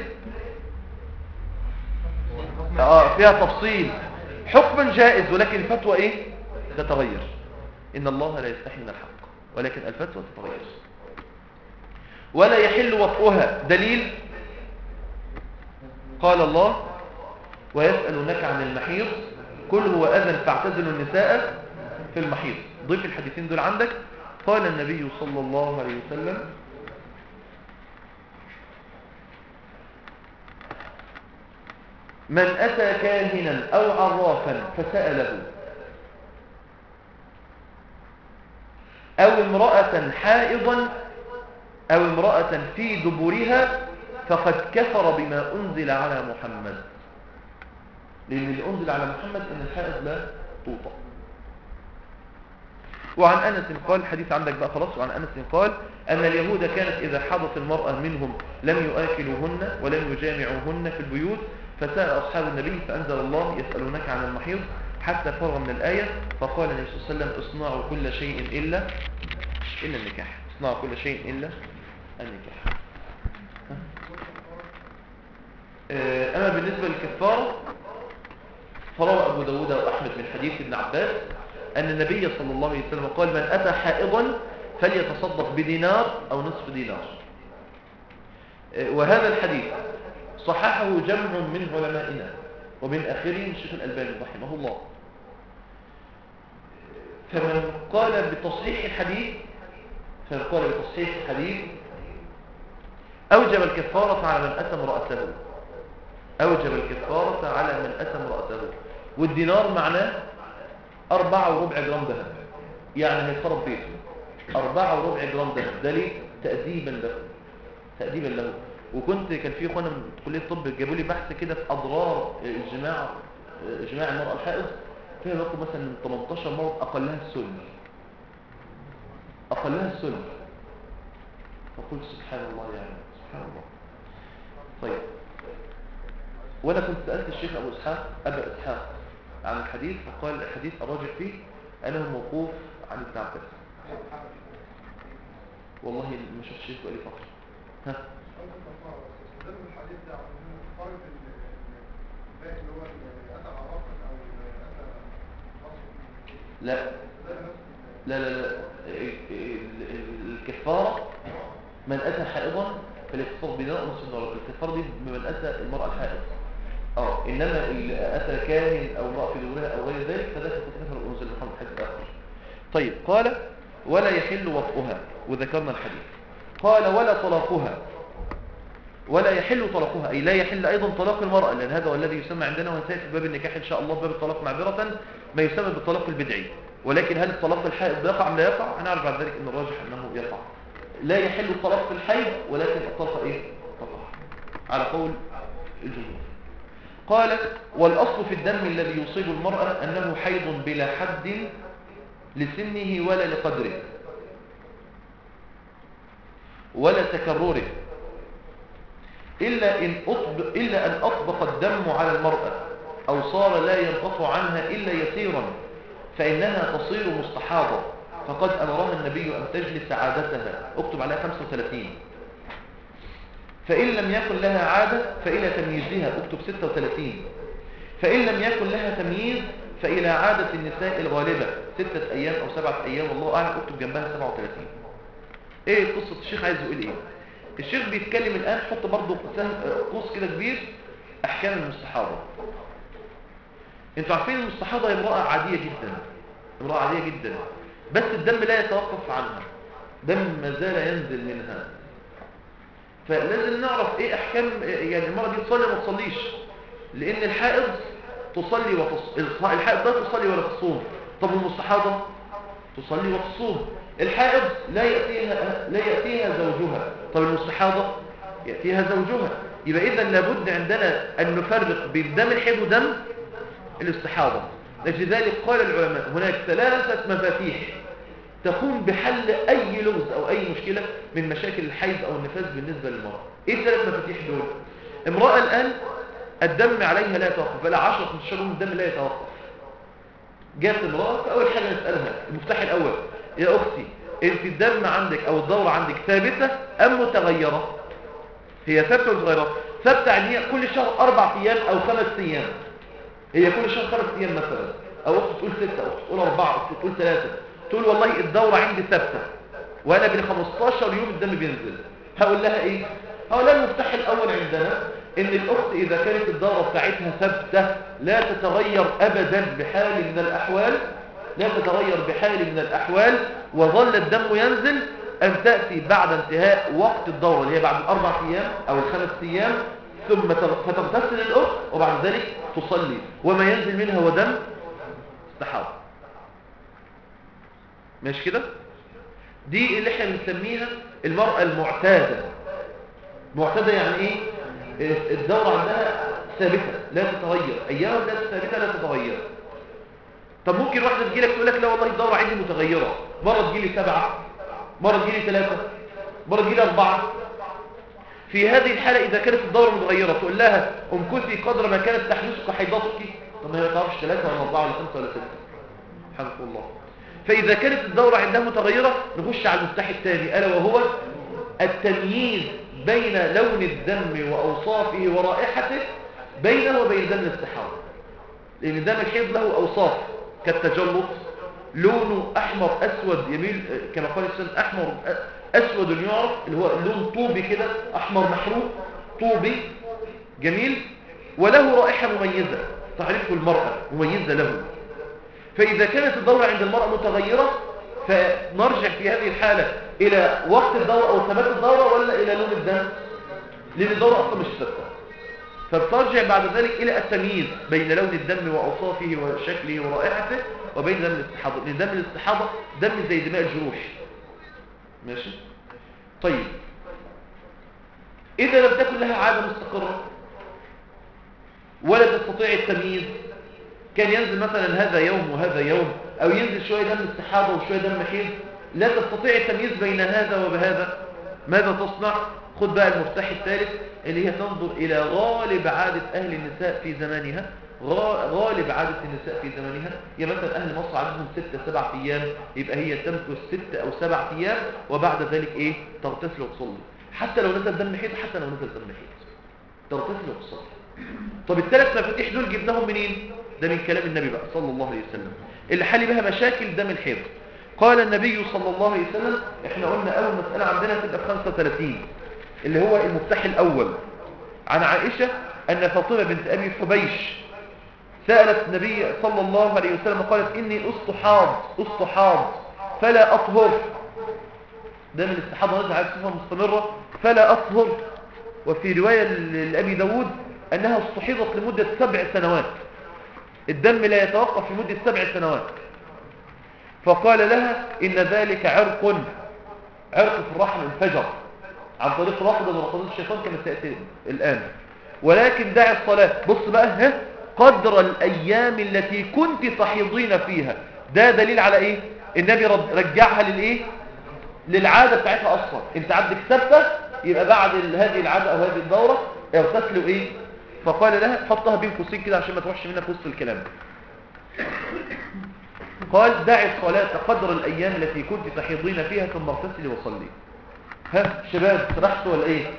اه فيها تفصيل حكما جائز ولكن الفتوى ايه تتغير ان الله لا يستحي من الحق ولكن الفتوى تتغير ولا يحل وطئها دليل قال الله ويسألونك عن المحيض كل هو أذن فاعتزلوا النساء في المحيض ضيف الحديثين دول عندك قال النبي صلى الله عليه وسلم من أتى كاهنا أو عرافا فسأله أو امرأة حائضا أو امرأة في دبرها فقد كفر بما أنزل على محمد لأن اللي أنزل على محمد أن الحائض لا توطأ وعن أنس قال الحديث عندك بقى خلاص وعن أنس قال أن اليهود كانت إذا حضت المرأة منهم لم يؤكلوهن ولم يجامعوهن في البيوت فسأل أصحاب النبي فأنزل الله يسألونك عن المحيض حتى فرغ من الآية فقال النبي صلى الله عليه وسلم اصنعوا كل شيء إلا إلا النكاح اصنعوا كل شيء إلا النكاح أما بالنسبة للكفارة فروى أبو داود وأحمد من حديث ابن عباس أن النبي صلى الله عليه وسلم قال من أتى حائضا فليتصدق بدينار أو نصف دينار وهذا الحديث صححه جمع من علمائنا ومن آخرهم الشيخ الألباني رحمه الله فمن قال بتصحيح الحديث فمن قال بتصحيح الحديث أوجب الكفارة على من أتى امرأته أوجب الكفارة على من أتى امرأته والدينار معناه أربعة وربع جرام ذهب يعني هيخرب بيته أربعة وربع جرام ذهب ده ليه؟ تأديبا له تأديبا له وكنت كان في اخوانا من كليه الطب جابوا لي بحث كده في اضرار الجماع جماع المراه الحائض فيها لكم مثلا من 18 مرض اقلها السن اقلها السن فقلت سبحان الله يعني سبحان الله طيب وانا كنت سالت الشيخ ابو اسحاق ابا اسحاق عن الحديث فقال الحديث الراجح فيه أنه موقوف عن ابن عباس والله ما شفت شيء بقالي فترة ها الحديث ده فرق الباقي اللي هو أتى عرفا أو أتى لا لا لا لا ال- ال- ال- الكفارة من أتى حائضا فالاكتفار بناء نصف النار الكفارة دي بمن أتى المرأة الحائض اه إنما اللي أتى كاهن أو امرأة في دورها أو غير ذلك فده تكتفر الأنزل محمد حديث آخر طيب قال ولا يحل وطئها وذكرنا الحديث قال ولا طلاقها ولا يحل طلاقها أي لا يحل أيضا طلاق المرأة لأن هذا هو الذي يسمى عندنا وسيأتي في باب النكاح إن شاء الله باب الطلاق معبرة ما يسمى بالطلاق البدعي ولكن هل الطلاق الحائض يقع أم لا يقع هنعرف بعد ذلك أن الراجح أنه يقع لا يحل الطلاق في الحيض ولكن الطلاق إيه تقع على قول الجمهور قال والأصل في الدم الذي يصيب المرأة أنه حيض بلا حد لسنه ولا لقدره ولا تكرره إلا إن, أطبق إلا أن أطبق الدم على المرأة أو صار لا ينقطع عنها إلا يسيرا فإنها تصير مستحاضة فقد أمرها النبي أن تجلس عادتها اكتب عليها 35 فإن لم يكن لها عادة فإلى تمييزها اكتب 36 فإن لم يكن لها تمييز فإلى عادة النساء الغالبة ستة أيام أو سبعة أيام والله أعلم اكتب جنبها 37 إيه قصة الشيخ عايز يقول إيه الشيخ بيتكلم الآن حط برضه سهم- قوس كده كبير أحكام المستحاضة انتوا عارفين المستحاضة هي امرأة عادية جدا امرأة عادية جدا بس الدم لا يتوقف عنها دم ما زال ينزل منها فلازم نعرف ايه احكام يعني المرأة دي تصلي وما تصليش لان الحائض تصلي وتص... الحائض لا تصلي ولا تصوم طب المستحاضة تصلي وتصوم الحائض لا يأتيها لا يأتيها زوجها طب المستحاضة يأتيها زوجها يبقى إذا لابد عندنا أن نفرق بين دم الحيض ودم الاستحاضة لذلك قال العلماء هناك ثلاثة مفاتيح تقوم بحل أي لغز أو أي مشكلة من مشاكل الحيض أو النفاس بالنسبة للمرأة إيه الثلاث مفاتيح دول؟ امرأة الآن الدم عليها لا يتوقف بلا 10 15 يوم الدم لا يتوقف جات امرأة فأول حاجة نسألها المفتاح الأول يا أختي أنت الدم عندك أو الدورة عندك ثابتة أم متغيرة هي ثابتة ولا متغيرة ثابتة يعني هي كل شهر أربع أيام أو خمس أيام هي كل شهر خمس أيام مثلا أو أخت تقول ستة أو أخت تقول أربعة أو أخت تقول ثلاثة تقول والله الدورة عندي ثابتة وأنا بين 15 يوم الدم بينزل هقول لها إيه هقول لها المفتاح الأول عندنا إن الأخت إذا كانت الدورة بتاعتها ثابتة لا تتغير أبدا بحال من الأحوال لا تتغير بحال من الأحوال وظل الدم ينزل أن تأتي بعد انتهاء وقت الدورة اللي هي بعد الأربع أيام أو الخمس أيام ثم تغ- فتغتسل الأخت وبعد ذلك تصلي وما ينزل منها هو دم استحاضة ماشي كده دي اللي احنا بنسميها المرأة المعتادة معتادة يعني ايه الدورة عندها ثابتة لا تتغير ايام لا ثابتة لا تتغير طب ممكن واحدة تجيلك تقول لك لا والله الدورة عندي متغيرة مرة تجيلي سبعة مرة تجيلي ثلاثة مرة تجيلي أربعة في هذه الحالة إذا كانت الدورة متغيرة تقول لها امكثي قدر ما كانت تحدثك حيضتك طب ما هي ما تعرفش ثلاثة ولا أربعة ولا خمسة ولا ستة حمد الله فإذا كانت الدورة عندها متغيرة نخش على المفتاح الثاني ألا وهو التمييز بين لون الدم وأوصافه ورائحته بينه وبين دم الاستحاضة لأن دم الحيض له أوصاف كالتجلط لونه أحمر أسود يميل كما قال السن أحمر أسود يعرف اللي هو لون طوبي كده أحمر محروق طوبي جميل وله رائحة مميزة تعرفه المرأة مميزة له فإذا كانت الدورة عند المرأة متغيرة فنرجع في هذه الحالة إلى وقت الدورة أو ثبات الدورة ولا إلى لون الدم لأن الدورة أصلا مش ثابتة فبترجع بعد ذلك إلى التمييز بين لون الدم وأوصافه وشكله ورائحته وبين دم الاستحاضة لأن دم الاستحاضة دم زي دماء الجروح ماشي طيب إذا لم تكن لها عادة مستقرة ولا تستطيع التمييز كان ينزل مثلا هذا يوم وهذا يوم أو ينزل شوية دم استحاضة وشوية دم حيض لا تستطيع التمييز بين هذا وبهذا ماذا تصنع خد بقى المفتاح الثالث اللي هي تنظر إلى غالب عادة أهل النساء في زمانها غا- غالب عادة النساء في زمانها يا مثلا أهل مصر عددهم ستة سبع أيام يبقى هي تمكث ست أو سبع أيام وبعد ذلك إيه تغتسل وتصلي حتى لو نزل دم حيض حتى لو نزل دم حيض تغتسل وتصلي طب الثلاث مفاتيح دول جبناهم منين ده من كلام النبي بقى صلى الله عليه وسلم اللي حل بها مشاكل دم الحيض قال النبي صلى الله عليه وسلم احنا قلنا اول مسألة عندنا تبقى في 35 اللي هو المفتاح الاول عن عائشة ان فاطمة بنت ابي حبيش سألت النبي صلى الله عليه وسلم قالت اني استحاض استحاض فلا اطهر ده من الاستحاضة نزل على صفة مستمرة فلا اطهر وفي رواية لأبي داود أنها استحيضت لمدة سبع سنوات الدم لا يتوقف لمدة سبع سنوات فقال لها إن ذلك عرق عرق في الرحم انفجر عن طريق رفض من رفضات الشيطان كما سيأتي الآن ولكن دع الصلاة بص بقى ها قدر الأيام التي كنت تحيضين فيها ده دليل على إيه النبي رد- رجعها للإيه للعادة بتاعتها أصلا انت عندك ثابتة يبقى بعد ال- هذه العادة أو هذه الدورة اغتسلوا إيه فقال لها حطها بين قوسين كده عشان ما تروحش منها في وسط الكلام قال دعي الصلاة قدر الأيام التي كنت تحيضين فيها ثم اغتسلي وصلي ها شباب سرحتوا ولا إيه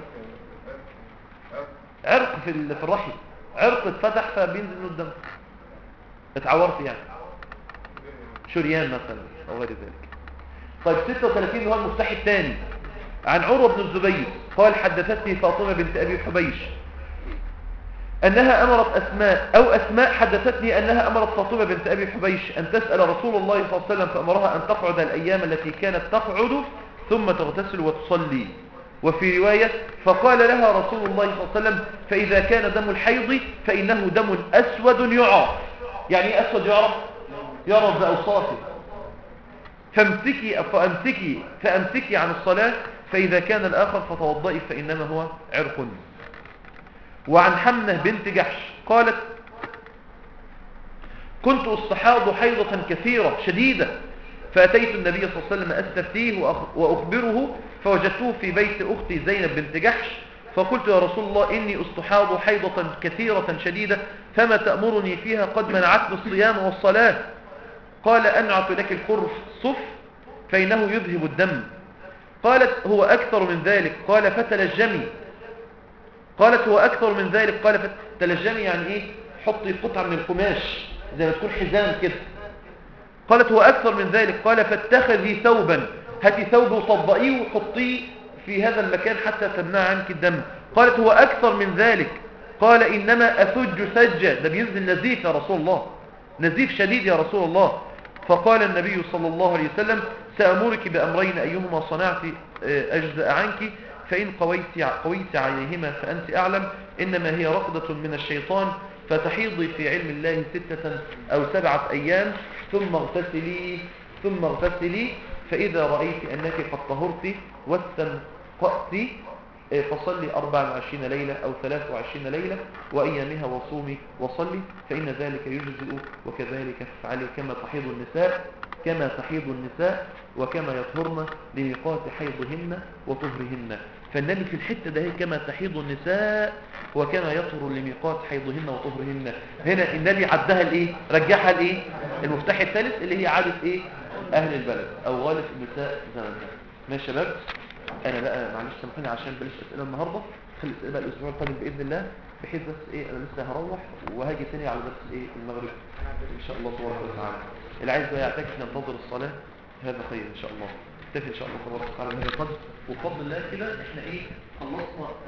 عرق في ال- في الرحم عرق اتفتح فبينزل منه الدم اتعورت يعني شريان مثلا أو غير ذلك طيب 36 اللي هو المفتاح الثاني عن عروة بن الزبير قال حدثتني فاطمة بنت أبي حبيش أنها أمرت أسماء أو أسماء حدثتني أنها أمرت فاطمة بنت أبي حبيش أن تسأل رسول الله صلى الله عليه وسلم فأمرها أن تقعد الأيام التي كانت تقعد ثم تغتسل وتصلي وفي رواية فقال لها رسول الله صلى الله عليه وسلم فإذا كان دم الحيض فإنه دم أسود يعرف يعني إيه أسود يعرف يعرف بأوصافه فامسكي فامسكي فامسكي عن الصلاة فإذا كان الآخر فتوضئي فإنما هو عرق وعن حمنة بنت جحش قالت كنت استحاض حيضة كثيرة شديدة فأتيت النبي صلى الله عليه وسلم أستفتيه وأخ- وأخبره فوجدته في بيت أختي زينب بنت جحش فقلت يا رسول الله إني استحاض حيضة كثيرة شديدة فما تأمرني فيها قد منعتني الصيام والصلاة قال أنعت لك الخرف صف فإنه يذهب الدم قالت هو أكثر من ذلك قال فتلجمي قالت هو أكثر من ذلك قال فتلجمي يعني إيه حطي قطعة من القماش زي ما تكون حزام كده قالت هو أكثر من ذلك قال فاتخذي ثوبا هاتي ثوب وطبقيه وحطيه في هذا المكان حتى تمنع عنك الدم قالت هو أكثر من ذلك قال إنما أثج ثجة ده بينزل نزيف يا رسول الله نزيف شديد يا رسول الله فقال النبي صلى الله عليه وسلم سأمرك بأمرين أيهما صنعت آه، أجزاء عنك فإن قويت, قويت عليهما فأنت أعلم إنما هي رقدة من الشيطان فتحيضي في علم الله ستة أو سبعة أيام ثم اغتسلي ثم اغتسلي فإذا رأيت أنك قد طهرت واستنقأت آه، فصلي 24 ليلة أو 23 ليلة وأيامها وصومي وصلي فإن ذلك يجزئ وكذلك تفعلي كما تحيض النساء كما تحيض النساء وكما يطهرن لميقات حيضهن وطهرهن فالنبي في الحتة ده هي كما تحيض النساء وكما يطهر لميقات حيضهن وطهرهن هنا النبي عدها الايه رجعها الايه المفتاح الثالث اللي هي عادة ايه اهل البلد او غالب النساء زمانها ماشي يا شباب انا بقى معلش سامحوني عشان بلاش اسئله النهارده خلي الاسئله بقى الاسبوع القادم باذن الله بحيث بس ايه انا لسه هروح وهاجي تاني على درس ايه المغرب ان شاء الله تبارك وتعالى اللي عايز بقى يعتكف ينتظر الصلاه هذا خير ان شاء الله نكتفي ان شاء الله تبارك وتعالى بهذا القدر وبفضل الله كده احنا ايه خلصنا